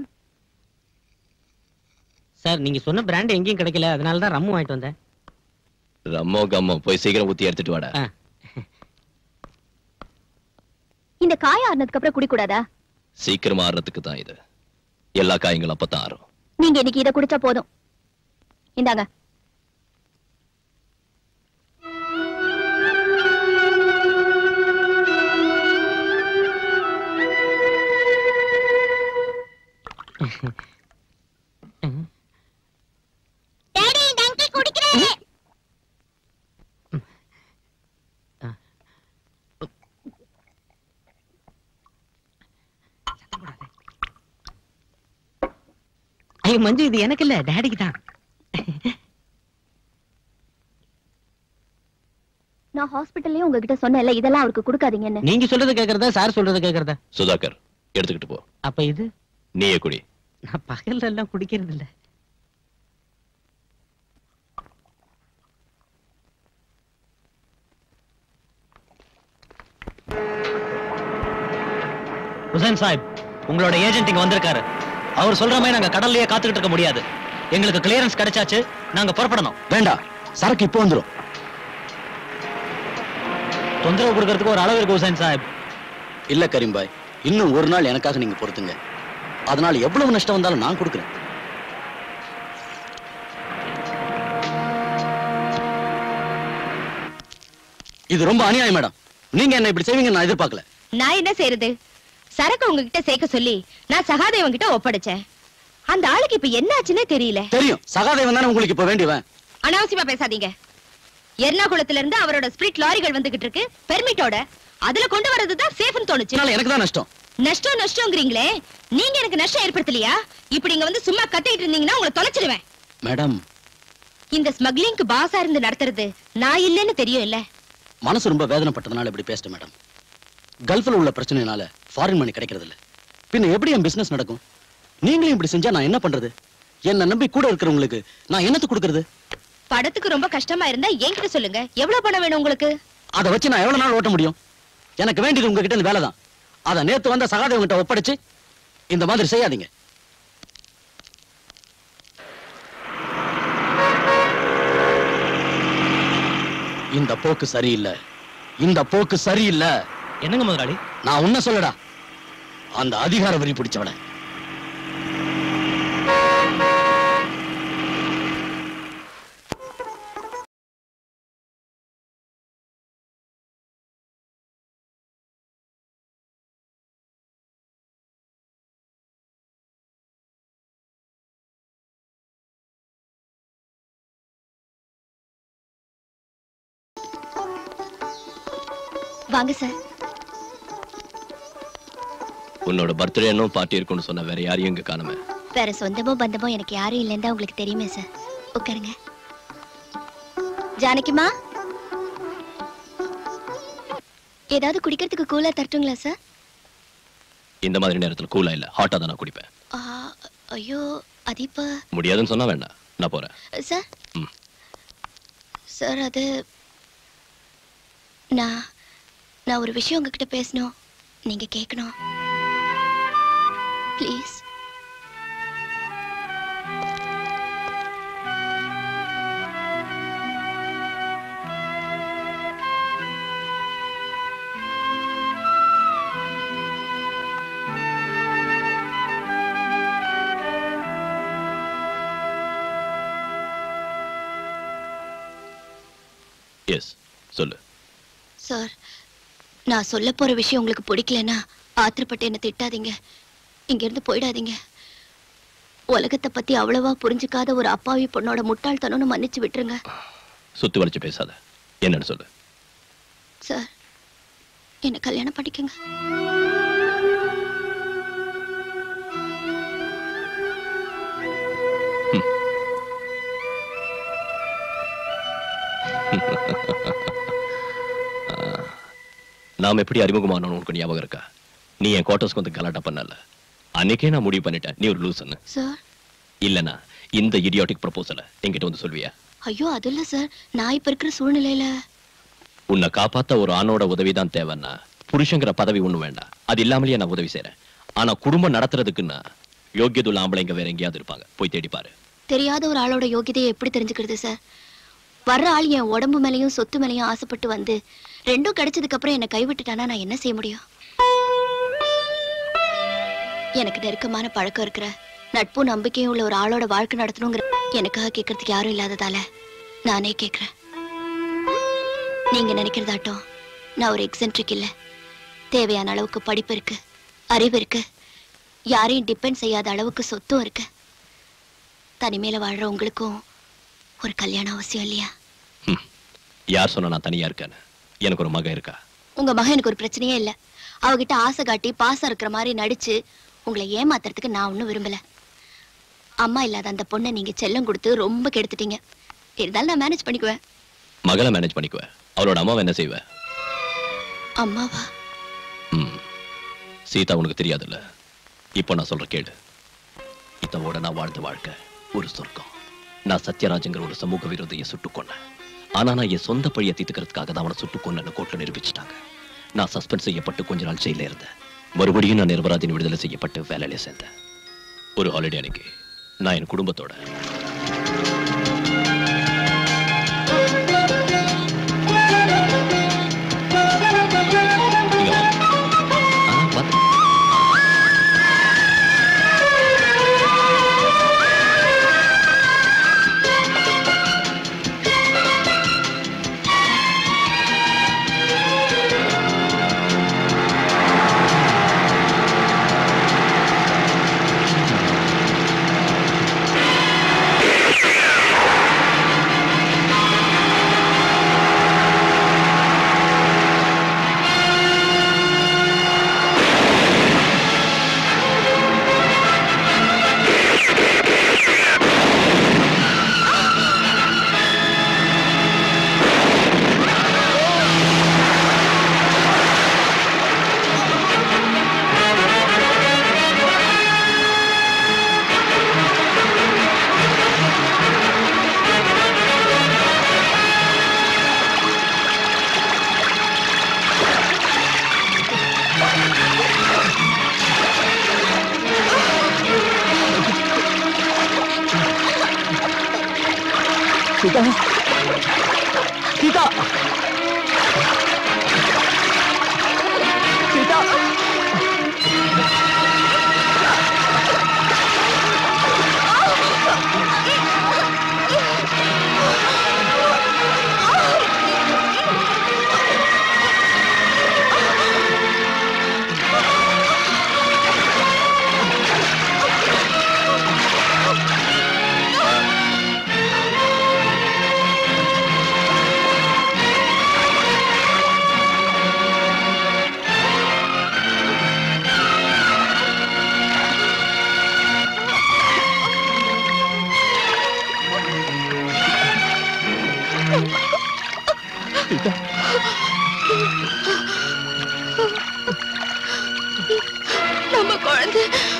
சார் நீங்க சொன்ன பிராண்ட் எங்கேயும் கிடைக்கல அதனால தான் ரம்மு வாங்கிட்டு வந்தேன் ரம்மோ கம்மோ போய் சீக்கிரம் ஊத்தி எடுத்துட்டு வாடா இந்த காய ஆறுனதுக்கு அப்புறம் குடிக்கூடாதா சீக்கிரமா ஆறுறதுக்கு தான் இது எல்லா காயங்களும் அப்பதான் ஆறும் நீங்க இன்னைக்கு இதை குடிச்சா போதும் இந்தாங்க டாடி டங்கி குடிக்கிறாரு ஐயோ மஞ்சு இது எனக்கு இல்ல டேடிக்கு தான் நான் ஹாஸ்பிட்டல்லயே உங்ககிட்ட சொன்னேன்ல இதெல்லாம் அவருக்கு கொடுக்காதீங்கன்னு நீங்க சொல்றது கேக்குறதா சார் சொல்றது கேக்குறதா சுதாகர் எடுத்துக்கிட்டு போ அப்ப இது நீயே குடி நான் பகல்ல எல்லாம் குடிக்கிறது இல்ல ஹுசைன் சாஹிப் உங்களோட ஏஜென்ட் இங்க வந்திருக்காரு அவர் சொல்ற மாதிரி நாங்க கடல்லயே காத்துக்கிட்டு இருக்க முடியாது எங்களுக்கு கிளியரன்ஸ் கிடைச்சாச்சு நாங்க புறப்படணும் வேண்டாம் சரக்கு இப்போ வந்துரும் தொந்தரவு கொடுக்கறதுக்கு ஒரு அளவு இருக்கு ஹுசைன் சாஹிப் இல்ல கரீம்பாய் இன்னும் ஒரு நாள் எனக்காக நீங்க பொறுத்துங்க அதனால எவ்வளவு நஷ்டம் வந்தாலும் நான் கொடுக்குறேன் இது ரொம்ப அநியாயம் மேடம் நீங்க என்ன இப்படி செய்வீங்க நான் எதிர்பார்க்கல நான் என்ன செய்யறது சரக்கு உங்ககிட்ட சேர்க்க சொல்லி நான் சகாதேவன் கிட்ட ஒப்படைச்சேன் அந்த ஆளுக்கு இப்ப என்ன ஆச்சுன்னே தெரியல தெரியும் சகாதேவன் தானே உங்களுக்கு இப்ப வேண்டியவன் அனாவசியமா பேசாதீங்க எர்ணாகுளத்துல இருந்து அவரோட ஸ்பிரிட் லாரிகள் வந்துகிட்டு இருக்கு பெர்மிட்டோட அதுல கொண்டு வர்றதுதான் சேஃப்னு தோணுச்சு எனக்கு தான் நஷ்டம் நஷ்டம் நஷ்டங்கிறீங்களே நீங்க எனக்கு நஷ்டம் ஏற்படுத்தலையா இப்படி இங்க வந்து சும்மா கத்திட்டு இருந்தீங்கன்னா உங்களை தொலைச்சிருவேன் மேடம் இந்த ஸ்மக்லிங்க்கு பாஸா இருந்து நடத்துறது நான் இல்லைன்னு தெரியும் இல்ல மனசு ரொம்ப வேதனைப்பட்டதுனால இப்படி பேசிட்டேன் மேடம் கல்ஃப்ல உள்ள பிரச்சனைனால ஃபாரின் மணி கிடைக்கிறது இல்ல பின்ன எப்படி என் பிசினஸ் நடக்கும் நீங்களும் இப்படி செஞ்சா நான் என்ன பண்றது என்ன நம்பி கூட இருக்கிறவங்களுக்கு நான் என்னத்து கொடுக்கறது படத்துக்கு ரொம்ப கஷ்டமா இருந்தா என்கிட்ட சொல்லுங்க எவ்வளவு பணம் வேணும் உங்களுக்கு அதை வச்சு நான் எவ்வளவு நாள் ஓட்ட முடியும் எனக்கு வேண்டியது உங்ககிட்ட இந்த வேலை தான் அதை நேத்து வந்த சகாதேவங்கிட்ட ஒப்படைச்சு இந்த மாதிரி செய்யாதீங்க இந்த போக்கு சரியில்லை இந்த போக்கு சரியில்லை என்னங்க முதலாளி நான் உன்ன சொல்லடா அந்த அதிகார வரி பிடிச்சவன வாங்க சார் உன்னோட பர்த்டே இன்னும் பார்ட்டி இருக்கும்னு சொன்ன வேற யாரையும் இங்க காணுமே வேற சொந்தமோ பந்தமோ எனக்கு யாரும் இல்லைன்னு தான் உங்களுக்கு தெரியுமே சார் உட்காருங்க ஜானகிமா ஏதாவது குடிக்கிறதுக்கு கூலா தரட்டுங்களா சார் இந்த மாதிரி நேரத்துல கூலா இல்ல ஹாட்டா தான் நான் குடிப்பேன் ஆ, ஐயோ அது இப்ப முடியாதுன்னு சொன்னா வேண்டாம் நான் போறேன் சார் ம். சார் அது நான் நான் ஒரு விஷயம் உங்ககிட்ட பேசணும் நீங்க கேட்கணும் ப்ளீஸ் எஸ் சொல்லு சார் நான் சொல்ல போற விஷயம் உங்களுக்கு பிடிக்கலன்னா ஆத்திரப்பட்டு என்ன திட்டாதீங்க இங்க இருந்து போயிடாதீங்க உலகத்தை பத்தி அவ்வளவா புரிஞ்சுக்காத ஒரு அப்பாவி பொண்ணோட முட்டாள்தனம்னு மன்னிச்சு விட்டுருங்க சுத்தி வளைச்சு பேசாத என்னன்னு சொல்லு சார் என்ன கல்யாணம் பண்ணிக்கங்க நாம் எப்படி அறிமுகமானோம் உனக்கு ஞாபகம் இருக்கா நீ என் குவார்டர்ஸ்க்கு வந்து கலாட்டா பண்ணல அன்னைக்கே நான் முடிவு பண்ணிட்டேன் நீ ஒரு லூசன்னு சார் இல்லனா இந்த இடியாட்டிக் ப்ரப்போசலை என்கிட்ட வந்து சொல்வியா ஐயோ அது இல்ல சார் நான் இப்ப இருக்கிற சூழ்நிலையில உன்னை காப்பாத்த ஒரு ஆணோட உதவிதான் தேவைன்னா புருஷங்கிற பதவி ஒண்ணு வேண்டாம் அது இல்லாமலேயே நான் உதவி செய்றேன் ஆனா குடும்பம் நடத்துறதுக்குன்னா யோக்கியதுள்ள ஆம்பளைங்க வேற எங்கேயாவது இருப்பாங்க போய் தேடி பாரு தெரியாத ஒரு ஆளோட யோகிதையை எப்படி தெரிஞ்சுக்கிறது சார் வர்ற ஆள் என் உடம்பு மேலயும் சொத்து மேலயும் ஆசைப்பட்டு வந்து ரெண்டும் கிடைச்சதுக்கு அப்புறம் என்னை கைவிட்டுட்டானா நான் என்ன செய்ய முடியும் எனக்கு நெருக்கமான பழக்கம் இருக்கிற நட்பும் நம்பிக்கையும் உள்ள ஒரு ஆளோட வாழ்க்கை நடத்தணுங்கிற எனக்காக கேட்கறதுக்கு யாரும் இல்லாததால நானே கேட்கிறேன் நீங்க நினைக்கிறதாட்டம் நான் ஒரு எக்ஸென்ட்ரிக் இல்ல தேவையான அளவுக்கு படிப்பு இருக்கு அறிவு இருக்கு யாரையும் டிபெண்ட் செய்யாத அளவுக்கு சொத்தும் இருக்கு தனிமையில வாழ்ற உங்களுக்கும் ஒரு கல்யாணம் அவசியம் இல்லையா யார் சொன்னா நான் தனியா இருக்கேன்னு எனக்கு ஒரு மகன் இருக்கா உங்க மகன் எனக்கு ஒரு பிரச்சனையே இல்ல அவகிட்ட ஆசை காட்டி பாசம் இருக்கிற மாதிரி நடிச்சு உங்களை ஏமாத்துறதுக்கு நான் ஒன்றும் விரும்பல அம்மா இல்லாத அந்த பொண்ணை நீங்க செல்லம் கொடுத்து ரொம்ப கெடுத்துட்டீங்க இருந்தாலும் நான் மேனேஜ் பண்ணிக்குவேன் மகளை மேனேஜ் பண்ணிக்குவேன் அவளோட அம்மாவை என்ன செய்வ அம்மாவா ம். சீதா உனக்கு தெரியாதுல்ல இப்போ நான் சொல்ற கேளு இதோட நான் வாழ்ந்த வாழ்க்கை ஒரு சொர்க்கம் நான் சத்யராஜங்கிற ஒரு சமூக விரோதியை சுட்டுக் கொன்னேன் ஆனா நான் என் சொந்த பழியை தீர்த்துக்கிறதுக்காக தான் அவனை சுட்டுக் கொன்னேன்னு கோர்ட்ல நிரூபிச்சிட்டாங்க நான் சஸ்பெண்ட் செய்யப்பட்டு கொஞ்ச நாள் ஜெயில இருந்தேன் மறுபடியும் நான் நிரபராதின் விடுதலை செய்யப்பட்டு வேலையில சேர்ந்தேன் ஒரு ஹாலிடே அன்னைக்கு நான் என் குடும்பத்தோட இங்க வாங்க. ஆ, பாத்து. சீதா சீதா சீதா நம்ம குழந்தை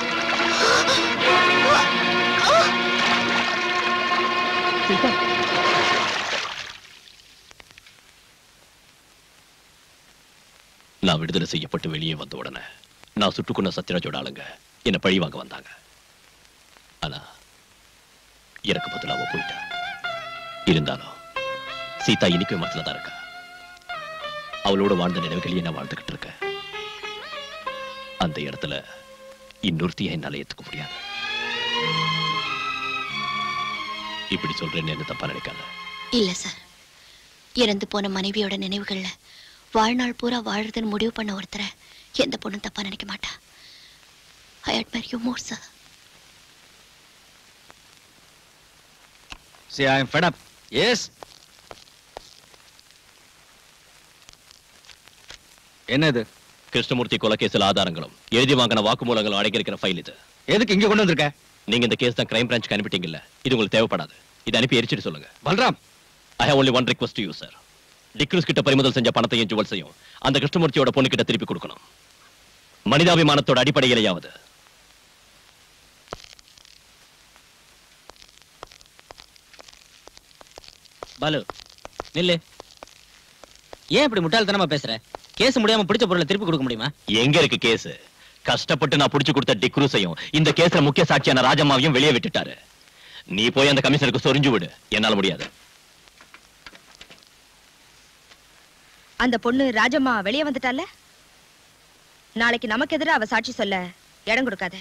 சீதா நான் விடுதலை செய்யப்பட்டு வெளியே வந்த உடனே நான் சுட்டுக்கொண்ட சத்யராஜோட ஆளுங்க என்ன பழி வாங்க வந்தாங்க ஆனா எனக்கு பதிலா அவ போயிட்டா இருந்தாலும் சீதா இன்னைக்கும் மனசுல தான் இருக்கா அவளோட வாழ்ந்த நினைவுகளையே நான் வாழ்ந்துகிட்டு இருக்கேன் அந்த இடத்துல இன்னொருத்தியை என்னால ஏத்துக்க முடியாது இப்படி சொல்றேன்னு என்ன தப்பா நினைக்காத இல்ல சார் இறந்து போன மனைவியோட நினைவுகள்ல வாழ்நாள் பூரா வாழுறதுன்னு முடிவு பண்ண ஒருத்தரை எந்த பொண்ணும் தப்பா நினைக்க மாட்டா I admire you more sir See, I am fed up. Yes. என்ன இது கிருஷ்ணமூர்த்தி கொலைகேசில் ஆதாரங்களும் எழுதி வாங்கின வாக்குமூலங்களும் அடங்கியிருக்கிற ஃபைல் இது எதுக்கு இங்க கொண்டு வந்திருக்க நீங்க இந்த கேஸ் தான் கிரைம் பிரான்ச்சுக்கு அனுப்பிட்டீங்கல்ல இது உங்களுக்கு தேவைப்படாது இது அனுப்பி எரிச்சிட்டு சொல்லுங்க Balram I have only one request you sir D'Cruz கிட்ட பறிமுதல் செஞ்ச பணத்தையும் ஜுவல்ஸையும் அந்த கிருஷ்ணமூர்த்தியோட பொண்ணு கிட்ட திருப்பி கொடுக்கணும் மனிதாபிமானத்தோட அடிப்படையிலேயாவது பாலு நில்லு ஏன் இப்படி முட்டாள்தனமா பேசுற கேஸ் முடியாம பிடிச்ச பொருளை திருப்பி கொடுக்க முடியுமா எங்க இருக்கு கேஸ் கஷ்டப்பட்டு நான் புடிச்சு கொடுத்த டிக்ரூஸையும் இந்த கேஸ்ல முக்கிய சாட்சியான ராஜம்மாவையும் வெளியே விட்டுட்டாரு நீ போய் அந்த கமிஷனருக்கு சொரிஞ்சு விடு என்னால முடியாது அந்த பொண்ணு ராஜம்மா வெளியே வந்துட்டால நாளைக்கு நமக்கு எதிரா அவ சாட்சி சொல்ல இடம் கொடுக்காத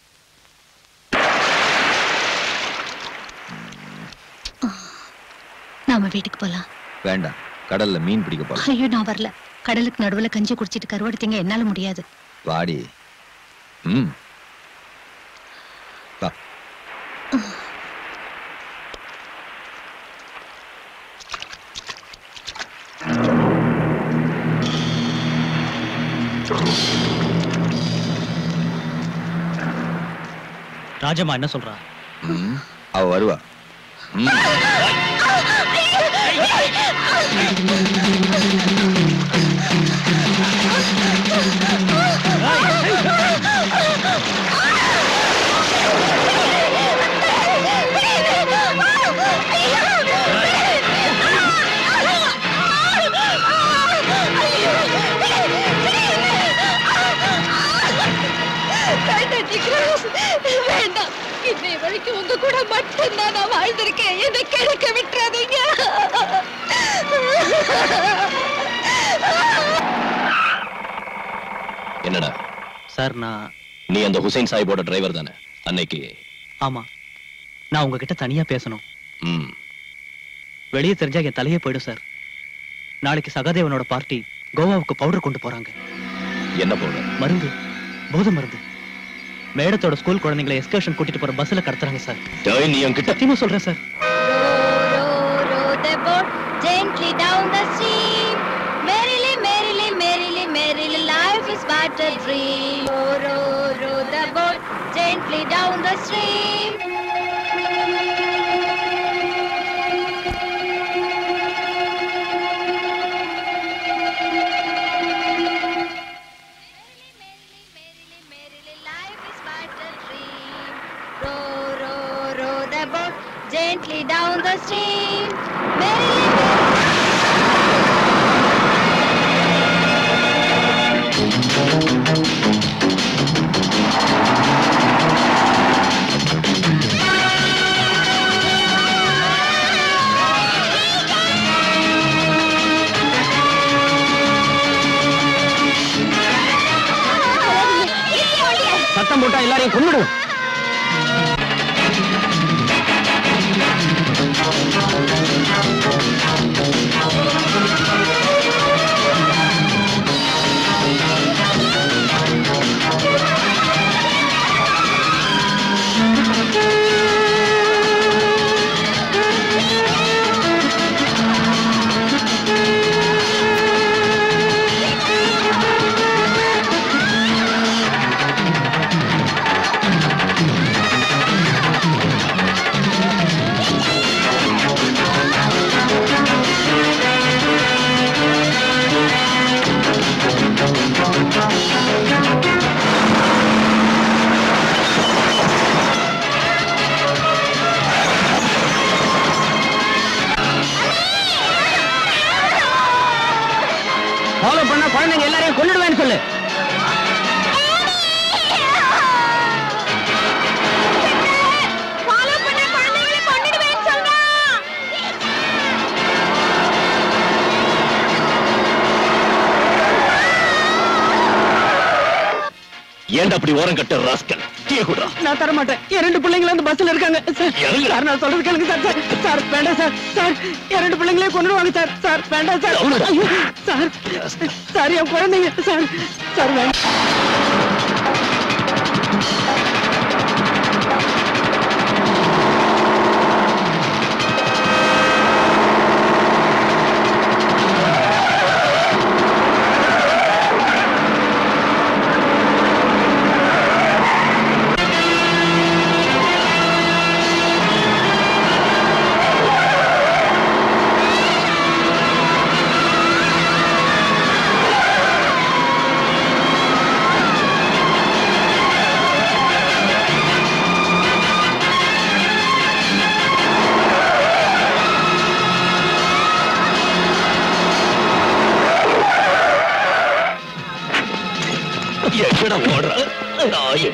நாம வீட்டுக்கு போலாம் வேண்டாம் கடல்ல மீன் பிடிக்க போலாம் ஐயோ நான் வரல கடலுக்கு நடுவுல கஞ்சி குடிச்சிட்டு கருவாடுத்தீங்க என்னால முடியாது வாடி ம் வா ராஜம்மா என்ன சொல்றா ம், அவ வருவா ம். வேண்டாம் ஜிக்ரஸ். வேண்டாம் இன்னைய வரைக்கும் உங்க கூட மட்டும்தான் நான் வாழ்ந்திருக்கேன் என்னை கெடுக்க விட்டுறாதீங்க என்னடா சார் நான் நீ அந்த ஹுசைன் சாஹிபோட டிரைவர் தானே அன்னைக்கு ஆமா நான் உங்ககிட்ட தனியா பேசணும் ம் வெளியே தெரிஞ்சா என் தலையே போயிடும் சார் நாளைக்கு சகாதேவனோட பார்ட்டி கோவாவுக்கு பவுடர் கொண்டு போறாங்க என்ன போட மருந்து போதை மருந்து மேடத்தோட ஸ்கூல் குழந்தைங்களை எஸ்கர்ஷன் கூட்டிட்டு போற பஸ்ல கடத்துறாங்க சார் டேய் நீ என்கிட்ட சத்தியமா சொல்றேன் sir row the boat gently down the stream. Merrily, merrily, merrily, merrily, life is but a dream. Row, row, row the boat gently down the stream. Row, row, row the boat gently down the stream. Merrily, சத்தம் போட்டா எல்லாரையும் கொன்னுடு follow பண்ண குழந்தைங்க எல்லாரையும் கொன்னுடுவேன்னு சொல்லு follow பண்ண குழந்தைகளை கொன்னுடுவேன்னு சொல்றான். ஏன்டா அப்படி ஓரம் கட்ட ராஸ்கல் டீ குடுறா நான் தர மாட்டேன் என் ரெண்டு பிள்ளைங்களும் அந்த பஸ்ல இருக்காங்க சார் இறங்குடா. சார் நான் சொல்றது கேளுங்க சார் சார் சார் வேண்டாம் சார் சார் என் ரெண்டு பிள்ளைங்களையும் கொண்டுடுவாங்க சார் சார் வேண்டாம் சார் அவ்வளவுதான். ஐயோ, சார் சார் என் குழந்தைங்க சார் சார் வேண்டாம் எங்கடா ஓடுற நாயே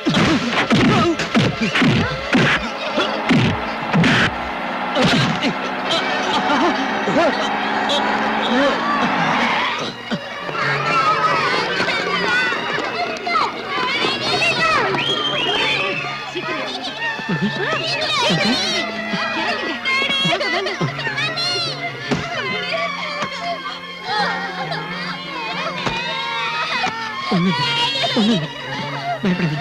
ஒண்ணு ஒண்ணு பயப்படாத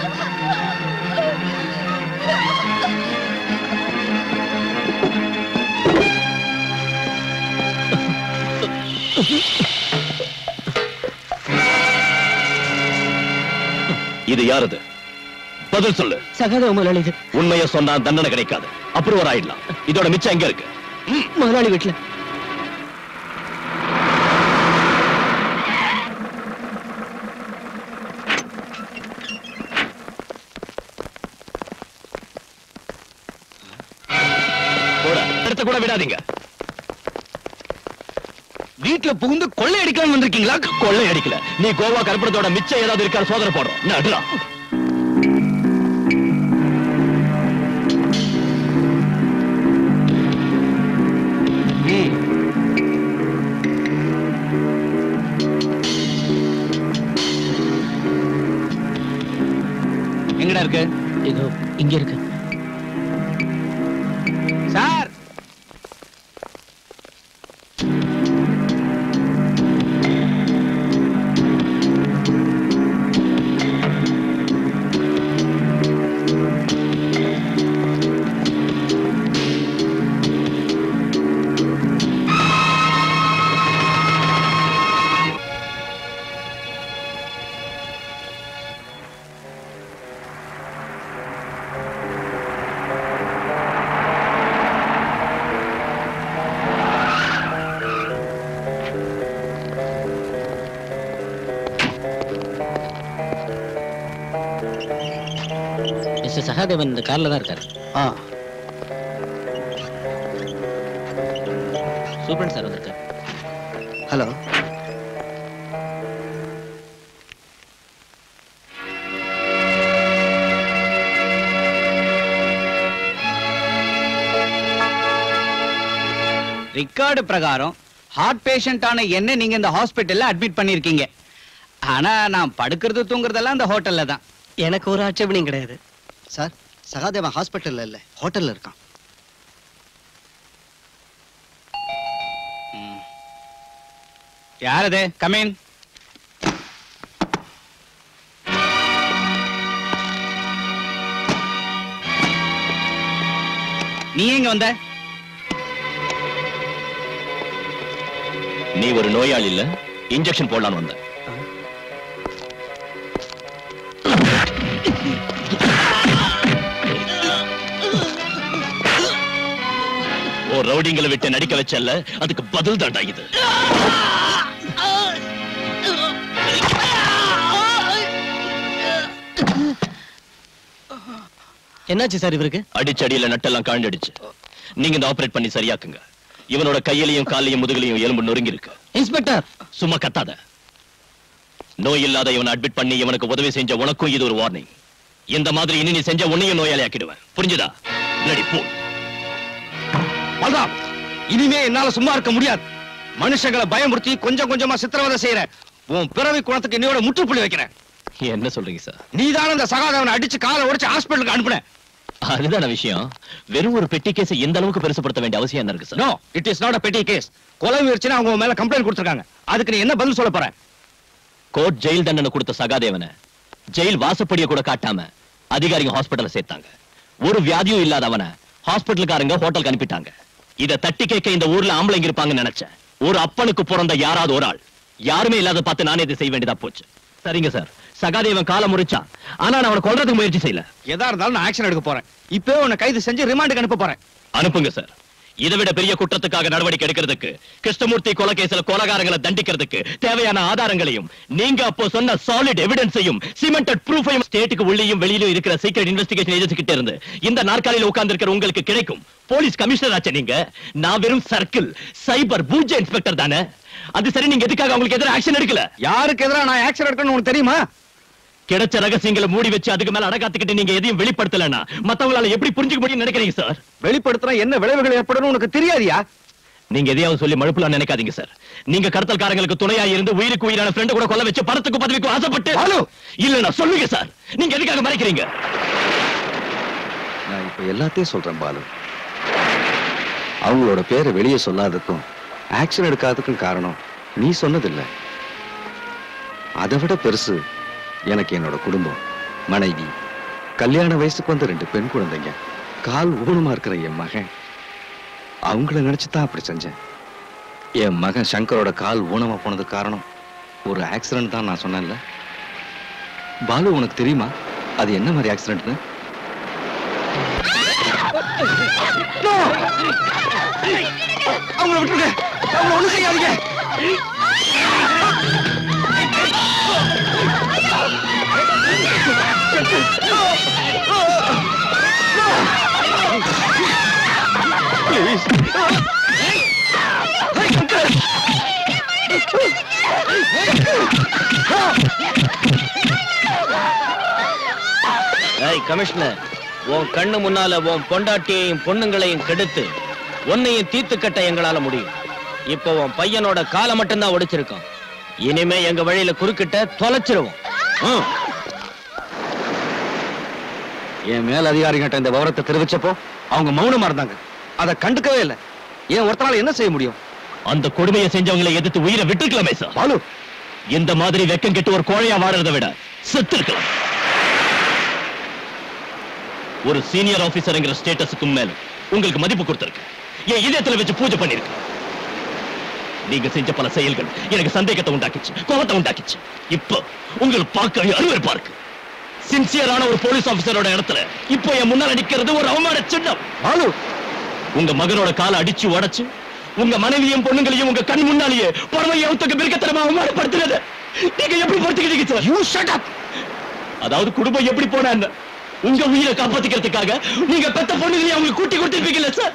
இது யாரது பதில் சொல்லு சகாதேவ முதலாளி இது உண்மையை சொன்னா தண்டனை கிடைக்காது அப்ரூவர் ஆயிடலாம் இதோட மிச்சம் எங்க இருக்கு முதலாளி வீட்டுல போட இடத்த கூட விடாதீங்க வீட்டுல புகுந்து கொள்ளை அடிக்கலாம் வந்திருக்கீங்களா கொள்ளை அடிக்கல நீ கோவா கருப்பணத்தோட மிச்சம் ஏதாவது இருக்கா சோதனை போடுறோம் நடுறா எங்கடா இருக்கு இதோ இங்க இருக்கு சார் மிஸ்டர் சகாதேவன் இந்த கார்ல தான் இருக்காரு ஆ சூப்பரன் சார் வந்திருக்காரு ஹலோ ரெக்கார்டு பிரகாரம் ஹார்ட் பேஷண்டான என்ன நீங்க இந்த ஹாஸ்பிட்டல்ல அட்மிட் பண்ணிருக்கீங்க ஆனா நான் படுக்கிறது தூங்குறதெல்லாம் இந்த ஹோட்டல்ல தான் எனக்கு ஒரு ஆட்சேபனையும் கிடையாது சார் சகாதேவன் ஹாஸ்பிட்டல்ல இல்ல ஹோட்டல்ல இருக்கான் யார் அது கமீன் நீ எங்க வந்த நீ ஒரு நோயாளி இல்ல இன்ஜெக்ஷன் போடலான்னு வந்த ஓ ரவுடிங்களை விட்டு நடிக்க வச்சல்ல அதுக்கு பதில் தாண்டா இது என்னாச்சு சார் இவருக்கு அடிச்சடியில நட்டெல்லாம் காண்டடிச்சு நீங்க இந்த ஆபரேட் பண்ணி சரியாக்குங்க இவனோட கையிலையும் காலையும் முதுகுலையும் எலும்பு நொறுங்கி இருக்கு இன்ஸ்பெக்டர் சும்மா கத்தாத நோய் இல்லாத இவனை அட்மிட் பண்ணி இவனுக்கு உதவி செஞ்ச உனக்கும் இது ஒரு வார்னிங் இந்த மாதிரி இனி நீ செஞ்ச உன்னையும் நோயாளி ஆக்கிடுவேன் புரிஞ்சுதா ரெடி போ பல்ராம் இனிமே என்னால சும்மா இருக்க முடியாது மனுஷங்களை பயமுறுத்தி கொஞ்சம் கொஞ்சமா சித்திரவதை செய்யற உன் பிறவி குணத்துக்கு இன்னையோட முற்றுப்புள்ளி வைக்கிறேன் என்ன சொல்றீங்க சார் நீதான அந்த சகாதேவனை அடிச்சு காலை உடைச்சு ஹாஸ்பிட்டலுக்கு அனுப்புன அதுதான விஷயம் வெறும் ஒரு பெட்டி கேஸ் இந்த அளவுக்கு பெருசுப்படுத்த வேண்டிய அவசியம் என்ன இருக்கு sir no it is not a petty case கொலை முயற்சின்னு அவங்க உன் மேல கம்ப்ளைண்ட் கொடுத்திருக்காங்க அதுக்கு நீ என்ன பதில் சொல்ல போற கோர்ட் ஜெயில் தண்டனை கொடுத்த சகாதேவனை ஜெயில் வாசப்படிய கூட காட்டாம அதிகாரிங்க ஹாஸ்பிடல்ல சேர்த்தாங்க ஒரு வியாதியும் இல்லாதவன ஹாஸ்பிட்டலுக்காரங்க ஹோட்டலுக்கு அனுப்பிட்டாங்க இத தட்டி கேட்க இந்த ஊர்ல ஆம்பளைங்க இருப்பாங்கன்னு நினைச்சேன் ஒரு அப்பனுக்கு பிறந்த யாராவது ஒரு ஆள் யாருமே இல்லாத பார்த்து நானே இதை செய்ய வேண்டியதா போச்சு சரிங்க சார் சகாதேவன் காலை முறிச்சான் ஆனா நான் அவனை கொல்றதுக்கு முயற்சி செய்யல எதா இருந்தாலும் நான் ஆக்ஷன் எடுக்க போறேன் இப்பவே உன்னை கைது செஞ்சு ரிமாண்டுக்கு அனுப்ப போறேன் அனுப்புங்க சார் இதை விட பெரிய குற்றத்துக்காக நடவடிக்கை எடுக்கிறதுக்கு கிருஷ்ணமூர்த்தி கொலைகேசில கொலகாரங்களை தண்டிக்கிறதுக்கு தேவையான ஆதாரங்களையும் நீங்க அப்போ சொன்ன சாலிட் எவிடன்ஸையும் சிமெண்டட் ப்ரூஃபையும் ஸ்டேட்டுக்கு உள்ளேயும் வெளியிலும் இருக்கிற சீக்கிரட் இன்வெஸ்டிகேஷன் ஏஜென்சி கிட்ட இருந்து இந்த நாற்காலியில உட்கார்ந்து இருக்கிற உங்களுக்கு கிடைக்கும் போலீஸ் கமிஷனர் ஆச்சு நீங்க நான் வெறும் சர்க்கிள் சைபர் பூஜ்ய இன்ஸ்பெக்டர் தானே அது சரி நீங்க எதுக்காக உங்களுக்கு எதிராக ஆக்ஷன் எடுக்கல யாருக்கு எதிராக நான் ஆக்ஷன் எடுக்கணும்னு உனக்கு தெரியுமா கிடைச்ச ரகசியங்களை மூடி வச்சு அதுக்கு மேல அடகாத்துக்கிட்டு நீங்க எதையும் வெளிப்படுத்தலன்னா மத்தவங்களால எப்படி புரிஞ்சுக்க முடியும்னு நினைக்கிறீங்க சார் வெளிப்படுத்தினா என்ன விளைவுகள் ஏற்படும் உனக்கு தெரியாதியா நீங்க எதையாவது சொல்லி மழுப்பலாம் நினைக்காதீங்க சார் நீங்க கடத்தல்காரங்களுக்கு துணையா இருந்து உயிருக்கு உயிரான ஃப்ரெண்ட் கூட கொல்ல வச்சு பணத்துக்கு பதவிக்கு ஆசைப்பட்டு இல்ல நான் சொல்லுங்க சார் நீங்க எதுக்காக மறைக்கிறீங்க நான் இப்ப எல்லாத்தையும் சொல்றேன் பாலு அவங்களோட பேரை வெளியே சொல்லாததுக்கும் ஆக்ஷன் எடுக்காததுக்கும் காரணம் நீ சொன்னதில்லை அதை விட பெருசு எனக்கு என்னோட குடும்பம் மனைவி கல்யாண வயசுக்கு வந்த ரெண்டு பெண் குழந்தைங்க கால் ஊனமா இருக்கிற என் மகன் அவங்கள நினைச்சு தான் அப்படி செஞ்சேன் என் மகன் சங்கரோட கால் ஊனமா போனதுக்கு காரணம் ஒரு ஆக்சிடென்ட் தான் நான் சொன்னேன்ல பாலு உனக்கு தெரியுமா அது என்ன மாதிரி ஆக்சிடென்ட்னு அவங்கள விட்டுருங்க அவங்கள ஒண்ணு செய்யாதீங்க ஏய் கமிஷனர் உன் கண்ணு முன்னால உன் பொண்டாட்டியையும் பொண்ணுங்களையும் கெடுத்து உன்னையும் தீத்து கட்ட எங்களால முடியும் இப்போ உன் பையனோட காலை மட்டும்தான் ஒடிச்சிருக்கோம் இனிமே எங்க வழியில குறுக்கிட்ட தொலைச்சிருவோம் ம். என் மேல் அதிகாரிகிட்ட இந்த விவரத்தை தெரிவிச்சப்போ அவங்க மௌனமா இருந்தாங்க அதை கண்டுக்கவே இல்லை ஏன் ஒருத்தனால என்ன செய்ய முடியும் அந்த கொடுமையை செஞ்சவங்களை எதிர்த்து உயிரை விட்டுருக்கலாமே சார் பாலு இந்த மாதிரி வெக்கம் கெட்டு ஒரு கோழையா வாழறதை விட செத்து இருக்கலாம் ஒரு சீனியர் ஆபீசர்ங்கிற ஸ்டேட்டஸுக்கும் மேல உங்களுக்கு மதிப்பு கொடுத்திருக்கு என் இதயத்துல வச்சு பூஜை பண்ணிருக்கு நீங்க செஞ்ச பல செயல்கள் எனக்கு சந்தேகத்தை உண்டாக்கிச்சு கோபத்தை உண்டாக்கிச்சு இப்போ உங்களுக்கு பார்க்க அருவருப்பா இருக்கு சின்சியரான ஒரு போலீஸ் ஆபீசரோட இடத்துல இப்போ என் முன்னால நிக்கிறது ஒரு அவமான சின்னம் பாலு உங்க மகனோட காலை அடிச்சு உடைச்சு உங்க மனைவியும் பொண்ணுங்களையும் உங்க கண் முன்னாலேயே பறவையை ஒத்துக்க மிருகத்தனமா அவமானப்படுத்தினது நீங்க எப்படி பொறுத்துக்கிட்டீங்க சார் யூ ஷட் அப் அதாவது குடும்பம் எப்படி போனா உங்க உயிரை காப்பாத்திக்கிறதுக்காக நீங்க பெத்த பொண்ணுங்களையும் அவங்க கூட்டி கொடுத்திருப்பீங்கல்ல sir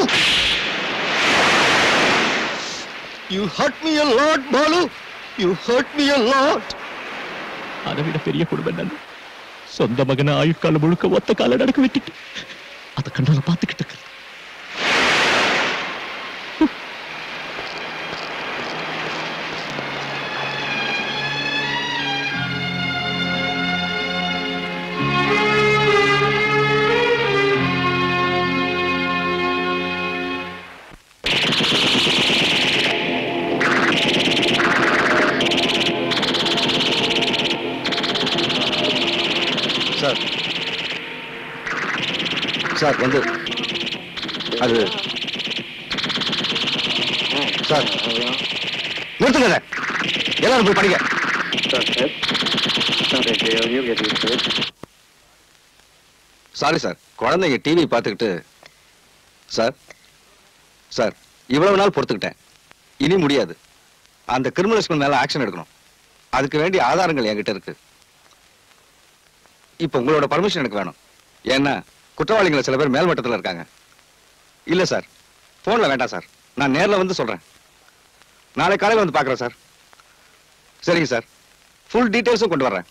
You hurt me a lot, Balu. You hurt me a lot. அதை விட பெரிய குடும்பம் என்ன சொந்த மகனை ஆயுட்காலம் முழுக்க ஒத்த கால நடக்க விட்டுட்டு அதை கண்ணால பாத்துக்கிட்டு இருக்கு சார் சார் வந்து அது சார் நிறுத்துங்க இதை. எல்லாரும் போய் படிங்க சாரி சார் குழந்தைங்க டிவி பார்த்துக்கிட்டு சார் சார் இவ்வளவு நாள் பொறுத்துக்கிட்டேன் இனி முடியாது அந்த கிரிமினல்ஸ்க்கு மேல ஆக்ஷன் எடுக்கணும் அதுக்கு வேண்டிய ஆதாரங்கள் என்கிட்ட இருக்கு இப்போ உங்களோட பர்மிஷன் எனக்கு வேணும் ஏன்னா குற்றவாளிகள் சில பேர் மேல்மட்டத்தில் இருக்காங்க இல்ல சார் போன்ல வேண்டாம் சார் நான் நேர்ல வந்து சொல்றேன் நாளை காலையில் வந்து பார்க்குறேன் சார் சரிங்க சார் ஃபுல் டீட்டெயில்ஸும் கொண்டு வர்றேன்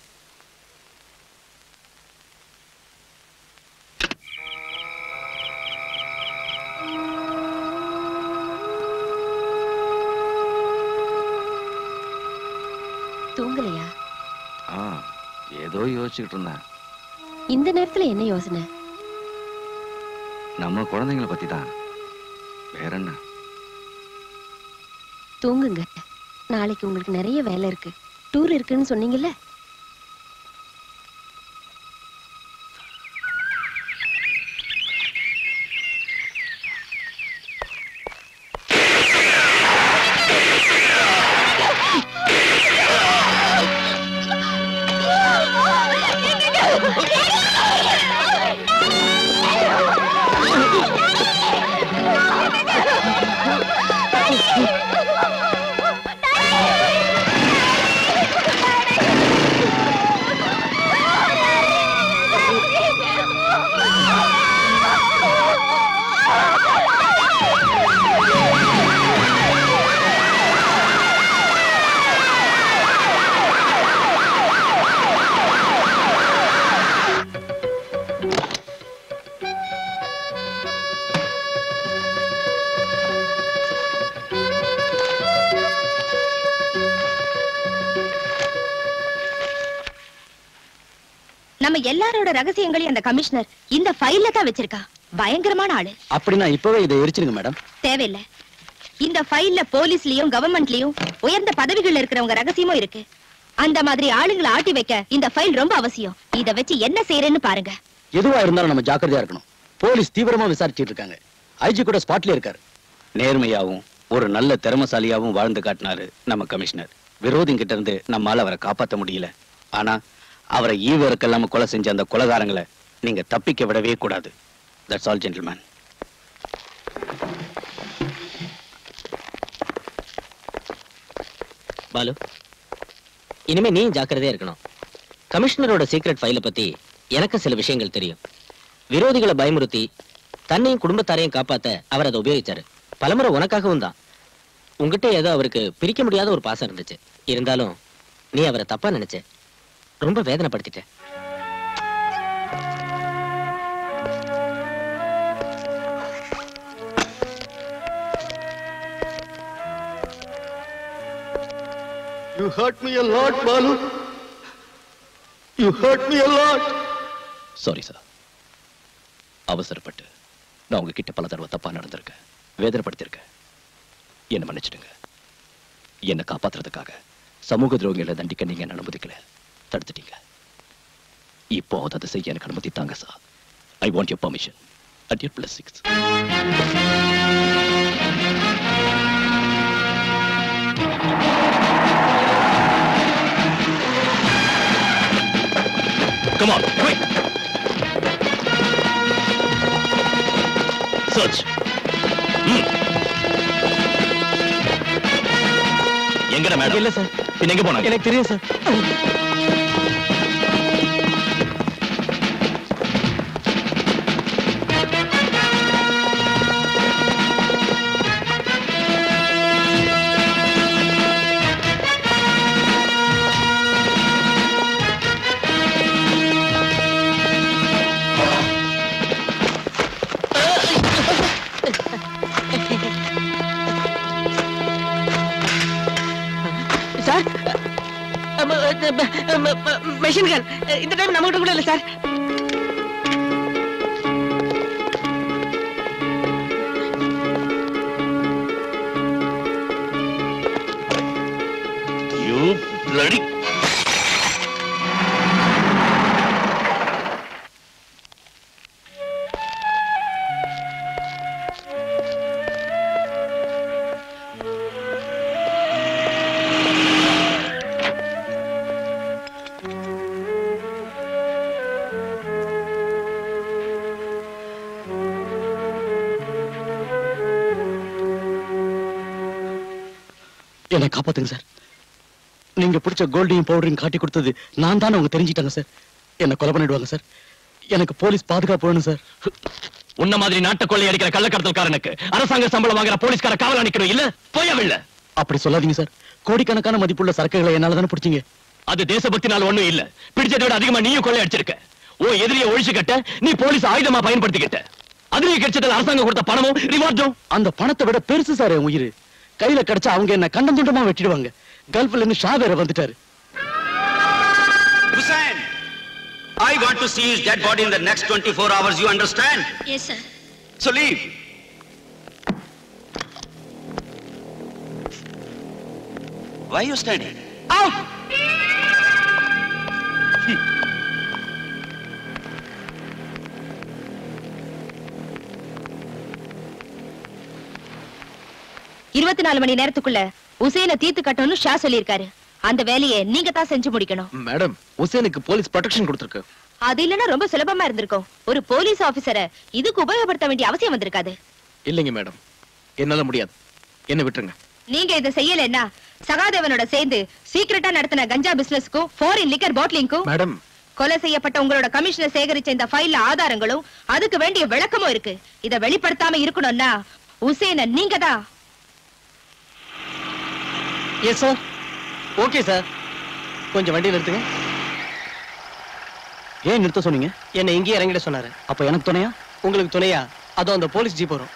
தூங்கலையா ஆ ஏதோ யோசிச்சுக்கிட்டு இருந்தேன் இந்த நேரத்துல என்ன யோசனை நம்ம குழந்தைங்களை பத்தி தான் வேற என்ன தூங்குங்க நாளைக்கு உங்களுக்கு நிறைய வேலை இருக்கு டூர் இருக்குன்னு சொன்னீங்கல்ல Daddy! நம்ம எல்லாரோட ரகசியங்களையும் அந்த கமிஷனர் இந்த ஃபைல்ல தான் வச்சிருக்கா பயங்கரமான ஆளு அப்படின்னா இப்பவே இதை எரிச்சிருங்க மேடம் தேவையில்ல இந்த ஃபைல்ல போலீஸ்லயும் கவர்மெண்ட்லயும் உயர்ந்த பதவிகள்ல இருக்கிறவங்க ரகசியமும் இருக்கு அந்த மாதிரி ஆளுங்களை ஆட்டி வைக்க இந்த ஃபைல் ரொம்ப அவசியம் இத வச்சு என்ன செய்யறேன்னு பாருங்க எதுவா இருந்தாலும் நம்ம ஜாக்கிரதையா இருக்கணும் போலீஸ் தீவிரமா விசாரிச்சிட்டு இருக்காங்க ஐஜி கூட ஸ்பாட்ல இருக்காரு நேர்மையாவும் ஒரு நல்ல திறமசாலியாவும் வாழ்ந்து காட்டினாரு நம்ம கமிஷனர் விரோதிங்கிட்ட இருந்து நம்மால அவரை காப்பாத்த முடியல ஆனா அவரை ஈவருக்கெல்லாம் கொலை செஞ்ச அந்த கொலகாரங்களை நீங்க தப்பிக்க விடவே கூடாது தட்ஸ் ஆல் ஜென்டில்மேன் பாலு இனிமே நீ ஜாக்கிரதையா இருக்கணும் கமிஷனரோட சீக்ரெட் ஃபைல பத்தி எனக்கு சில விஷயங்கள் தெரியும் விரோதிகளை பயமுறுத்தி தன்னையும் குடும்பத்தாரையும் காப்பாத்த அவர் அதை உபயோகிச்சாரு பலமுறை உனக்காகவும் தான் உங்ககிட்ட ஏதோ அவருக்கு பிரிக்க முடியாத ஒரு பாசம் இருந்துச்சு இருந்தாலும் நீ அவரை தப்பா நினைச்ச ரொம்ப வேதனைப்படுத்திட்ட You hurt me a lot, Balu. You hurt me a lot. Sorry sir அவசரப்பட்டு நான் உங்ககிட்ட பல தடவை தப்பா நடந்திருக்கேன் வேதனைப்படுத்திருக்கேன் என்ன மன்னிச்சிடுங்க என்னை காப்பாத்துறதுக்காக சமூக துரோகிகளை தண்டிக்க நீங்க என்ன அனுமதிக்கல தடுத்துட்டீங்க இப்போ அதை செய்ய எனக்கு அனுமதி தாங்க sir I want your permission at your plus six Come on, quick! Search. ம். எங்கடா மேடம் இல்ல சார் பின்ன எங்க போனாங்க எனக்கு தெரியும் சார் சார் மெஷின் கன் இந்த டைம் நம்ம கிட்ட கூட இல்ல சார் You bloody... என்னை காப்பாத்துங்க சார் நீங்க பிடிச்ச கோல்டையும் பவுடரையும் காட்டி கொடுத்தது நான் தானே அவங்க தெரிஞ்சிட்டாங்க சார் என்ன கொலை பண்ணிடுவாங்க சார் எனக்கு போலீஸ் பாதுகாப்பு வேணும் சார் உன்ன மாதிரி நாட்டை கொள்ளை அடிக்கிற கள்ளக்கடத்தல்காரனுக்கு அரசாங்க சம்பளம் வாங்குற போலீஸ்கார காவல் நிக்கணும் இல்ல போயவில்லை அப்படி சொல்லாதீங்க சார் கோடிக்கணக்கான மதிப்புள்ள சரக்குகளை என்னால தானே பிடிச்சீங்க அது தேசபக்தினால ஒண்ணும் இல்ல பிடிச்சதை விட அதிகமா நீயும் கொள்ளை அடிச்சிருக்க ஓ எதிரியை ஒழிச்சு கட்ட நீ போலீஸ் ஆயுதமா பயன்படுத்திக்கிட்ட அதுலயே கிடைச்சதுல அரசாங்கம் கொடுத்த பணமும் ரிவார்டும் அந்த பணத்தை விட பெருசு சார் என் உயிர் கையில கிடைச்சா அவங்க என்ன கண்டம் துண்டமா வெட்டிடுவாங்க கல்ஃப்ல இருந்து ஷா வேற வந்துட்டாரு Hussain, I want to see his dead body in the next 24 hours, you understand? Yes sir So leave. Why are you standing? Out! இருபத்தி நாலு மணி நேரத்துக்குள்ள உசேனை தீர்த்து கட்டணும்னு ஷா சொல்லியிருக்காரு அந்த வேலையை நீங்க தான் செஞ்சு முடிக்கணும் மேடம் உசேனுக்கு போலீஸ் ப்ரொடெக்ஷன் கொடுத்துருக்கு அது இல்லைன்னா ரொம்ப சுலபமா இருந்திருக்கும் ஒரு போலீஸ் ஆபீசரை இதுக்கு உபயோகப்படுத்த வேண்டிய அவசியம் வந்திருக்காது இல்லைங்க மேடம் என்னால முடியாது என்ன விட்டுருங்க நீங்க இதை செய்யலைன்னா சகாதேவனோட சேர்ந்து சீக்கிரட்டா நடத்தின கஞ்சா பிசினஸ்க்கும் ஃபாரின் லிக்கர் பாட்லிங்க்கும் மேடம் கொலை செய்யப்பட்ட உங்களோட கமிஷனர் சேகரிச்ச இந்த ஃபைல்ல ஆதாரங்களும் அதுக்கு வேண்டிய விளக்கமும் இருக்கு இத வெளிப்படுத்தாம இருக்கணும்னா உசேன நீங்க தான் எஸ் சார் ஓகே சார் கொஞ்சம் வண்டி நிறுத்துங்க ஏன் நிறுத்த சொன்னீங்க என்னை இங்கேயே இறங்கிட சொன்னாரு அப்ப எனக்கு துணையா உங்களுக்கு துணையா அதோ அந்த போலீஸ் ஜீப் வரும்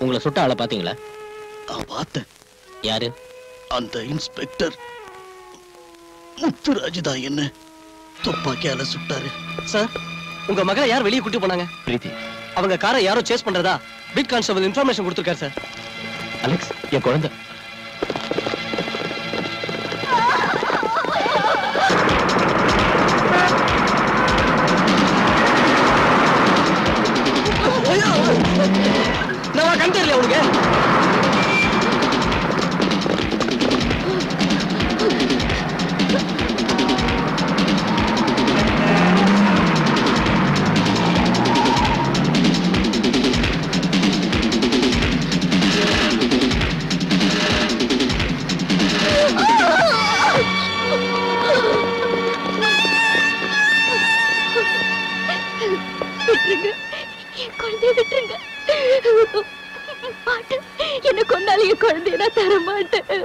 உங்களை சுட்ட ஆளை பாத்தீங்களா நான் பார்த்தேன் யாரு அந்த இன்ஸ்பெக்டர் முத்துராஜ் தான் என்ன துப்பாக்கியால சுட்டாரு சார் உங்க மகளை யார் வெளியே கூட்டி போனாங்க பிரீத்தி அவங்க காரை யாரோ சேஸ் பண்றதா பிட் கான்ஸ்டபிள் இன்ஃபர்மேஷன் கொடுத்திருக்காரு சார் அலெக்ஸ் என் குழந்தை நான் கண் தெரியல உனக்கு விட்டுருங்க என் குழந்தைய விட்டுருங்க மாட்டேன் என்ன கொண்டாலும் என் குழந்தைய நான் தர மாட்டேன்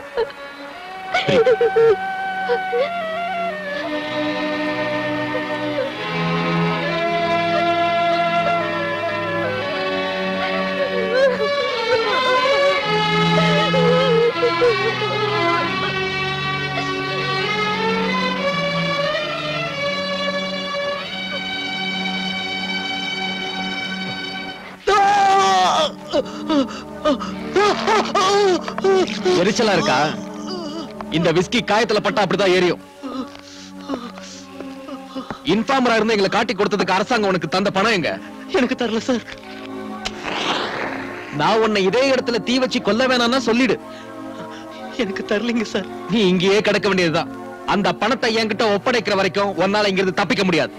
எரிச்சலா இருக்கா இந்த விஸ்கி காயத்துல பட்டா அப்படிதான் எரியும் இன்ஃபார்மரா இருந்து எங்களை காட்டி கொடுத்ததுக்கு அரசாங்கம் உனக்கு தந்த பணம் எங்க எனக்கு தரல சார் நான் உன்னை இதே இடத்துல தீ வச்சு கொல்ல வேணாம்னா சொல்லிடு எனக்கு தரலைங்க சார் நீ இங்கேயே கிடக்க வேண்டியதுதான் அந்த பணத்தை என்கிட்ட ஒப்படைக்கிற வரைக்கும் உன்னால இங்கிருந்து தப்பிக்க முடியாது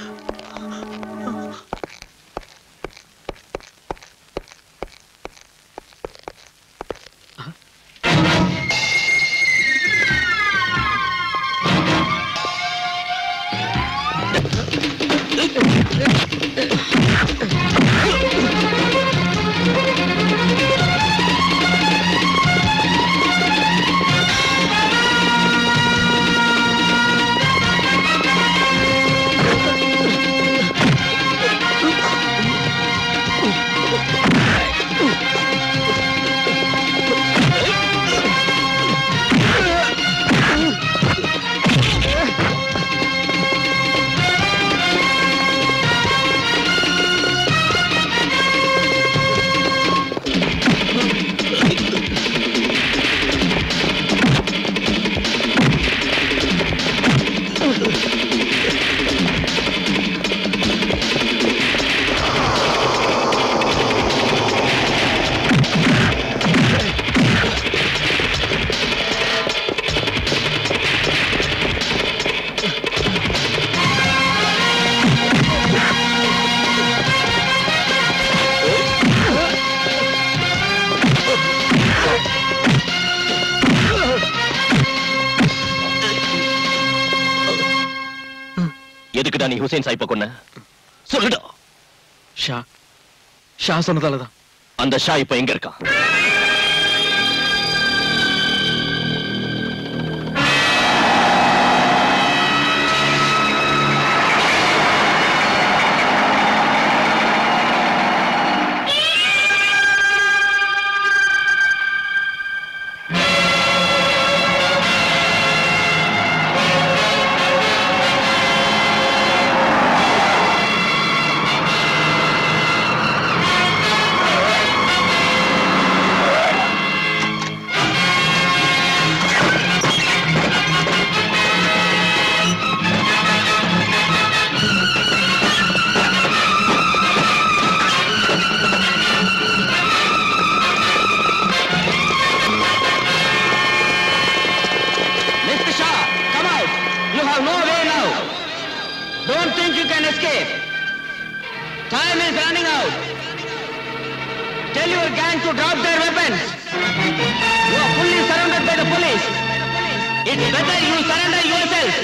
எதுக்குடா நீ ஹுசேன் சாய்ப்ப கொன்ன சொல்லுடா ஷா ஷா சொன்னதாலதான் அந்த ஷா இப்ப எங்க இருக்கான் Mr. Shah, come out. You have no way now. Don't think you can escape. Time is running out. Tell your gang to drop their weapons. You are fully surrounded by the police. It's better you surrender yourself.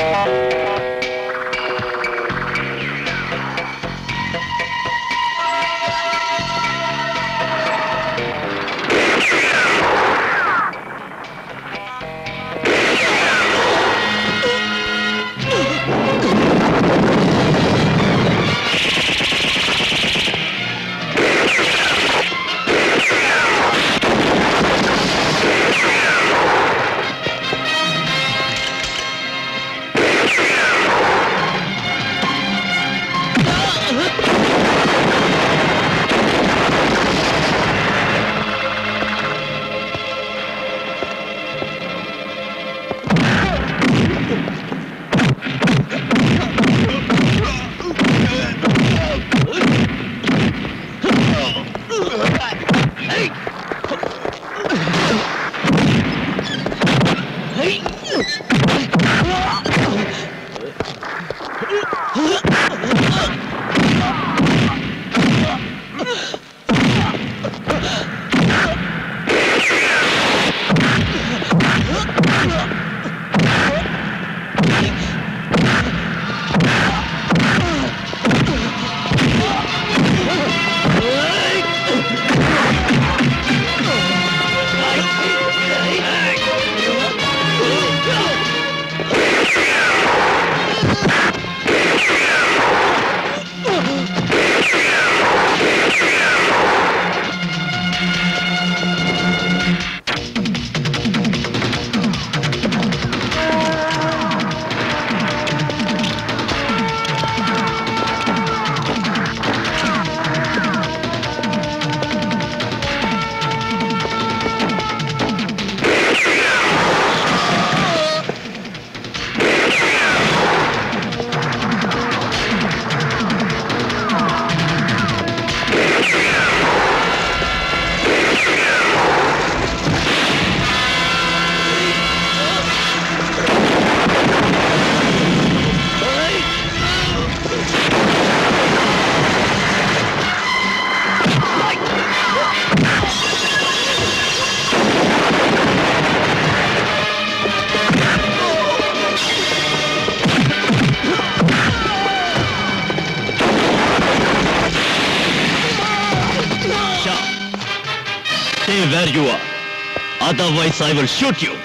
Stay where you are. Otherwise, I will shoot you.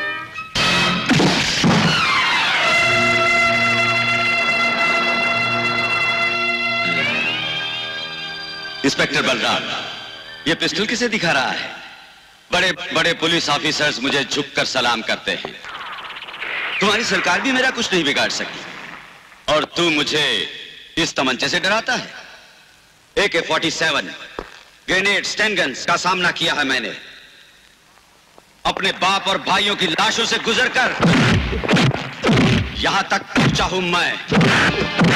Inspector Balram ये pistol किसे दिखा रहा है बड़े बड़े police officers मुझे झुककर सलाम करते हैं तुम्हारी सरकार भी मेरा कुछ नहीं बिगाड़ सकी और तू मुझे इस तमंचे से डराता है ए के फोर्टी सेवन ग्रेनेड स्टैंगन्स का सामना किया है मैंने अपने बाप और भाइयों की लाशों से गुजरकर यहां तक पहुंचा हूं मैं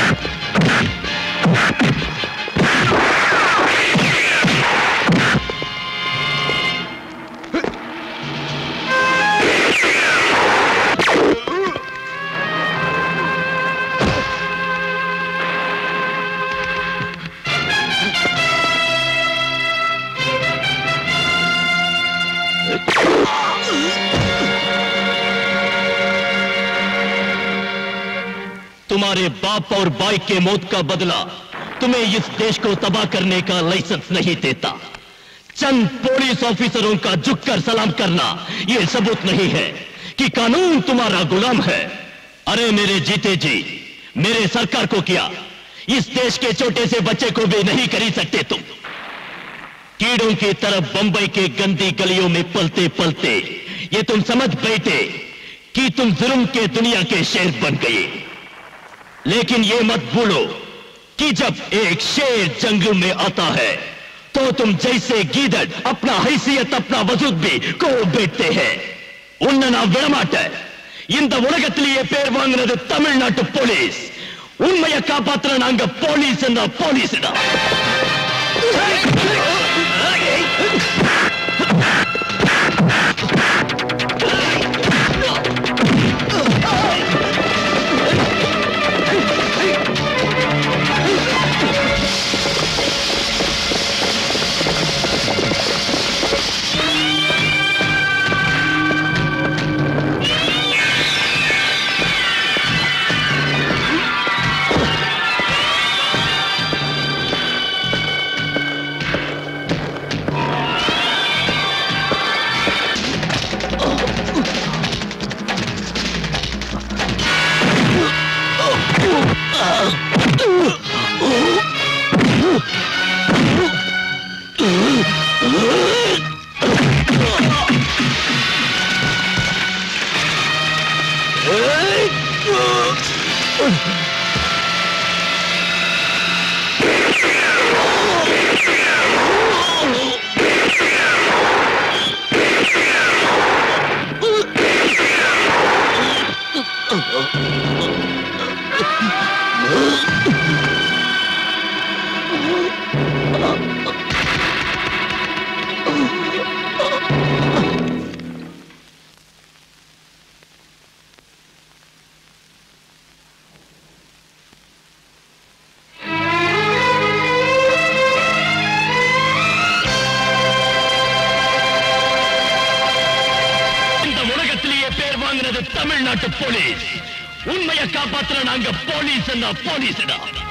तुम्हारे बाप और भाई के मौत का बदला तुम्हें इस देश को तबाह करने का लाइसेंस नहीं देता चंद पुलिस ऑफिसरों का झुककर सलाम करना यह सबूत नहीं है कि कानून तुम्हारा गुलाम है अरे मेरे जीते जी मेरे सरकार को किया इस देश के छोटे से बच्चे को भी नहीं खरीद सकते तुम कीड़ों की तरफ बंबई के गंदी गलियों में पलते पलते ये तुम समझ बैठे कि तुम जुल्म के दुनिया के शेर बन गए लेकिन ये मत भूलो कि जब एक शेर जंगल में आता है तो तुम जैसे गीदड़ अपना हैसियत अपना वजूद भी को बैठते हैं உன்னை நான் விடமாட்டேன் இந்த உலகத்திலேயே பேர் வாங்கினது தமிழ்நாட்டு போலீஸ் உண்மையை காப்பாத்துற நாங்க போலீஸ் போலீஸ் தான் இந்த உலகத்திலேயே பேர் வாங்கினது தமிழ்நாட்டு போலீஸ் உண்மையை காப்பாத்துற நாங்க போலீஸ் போலீஸ்டா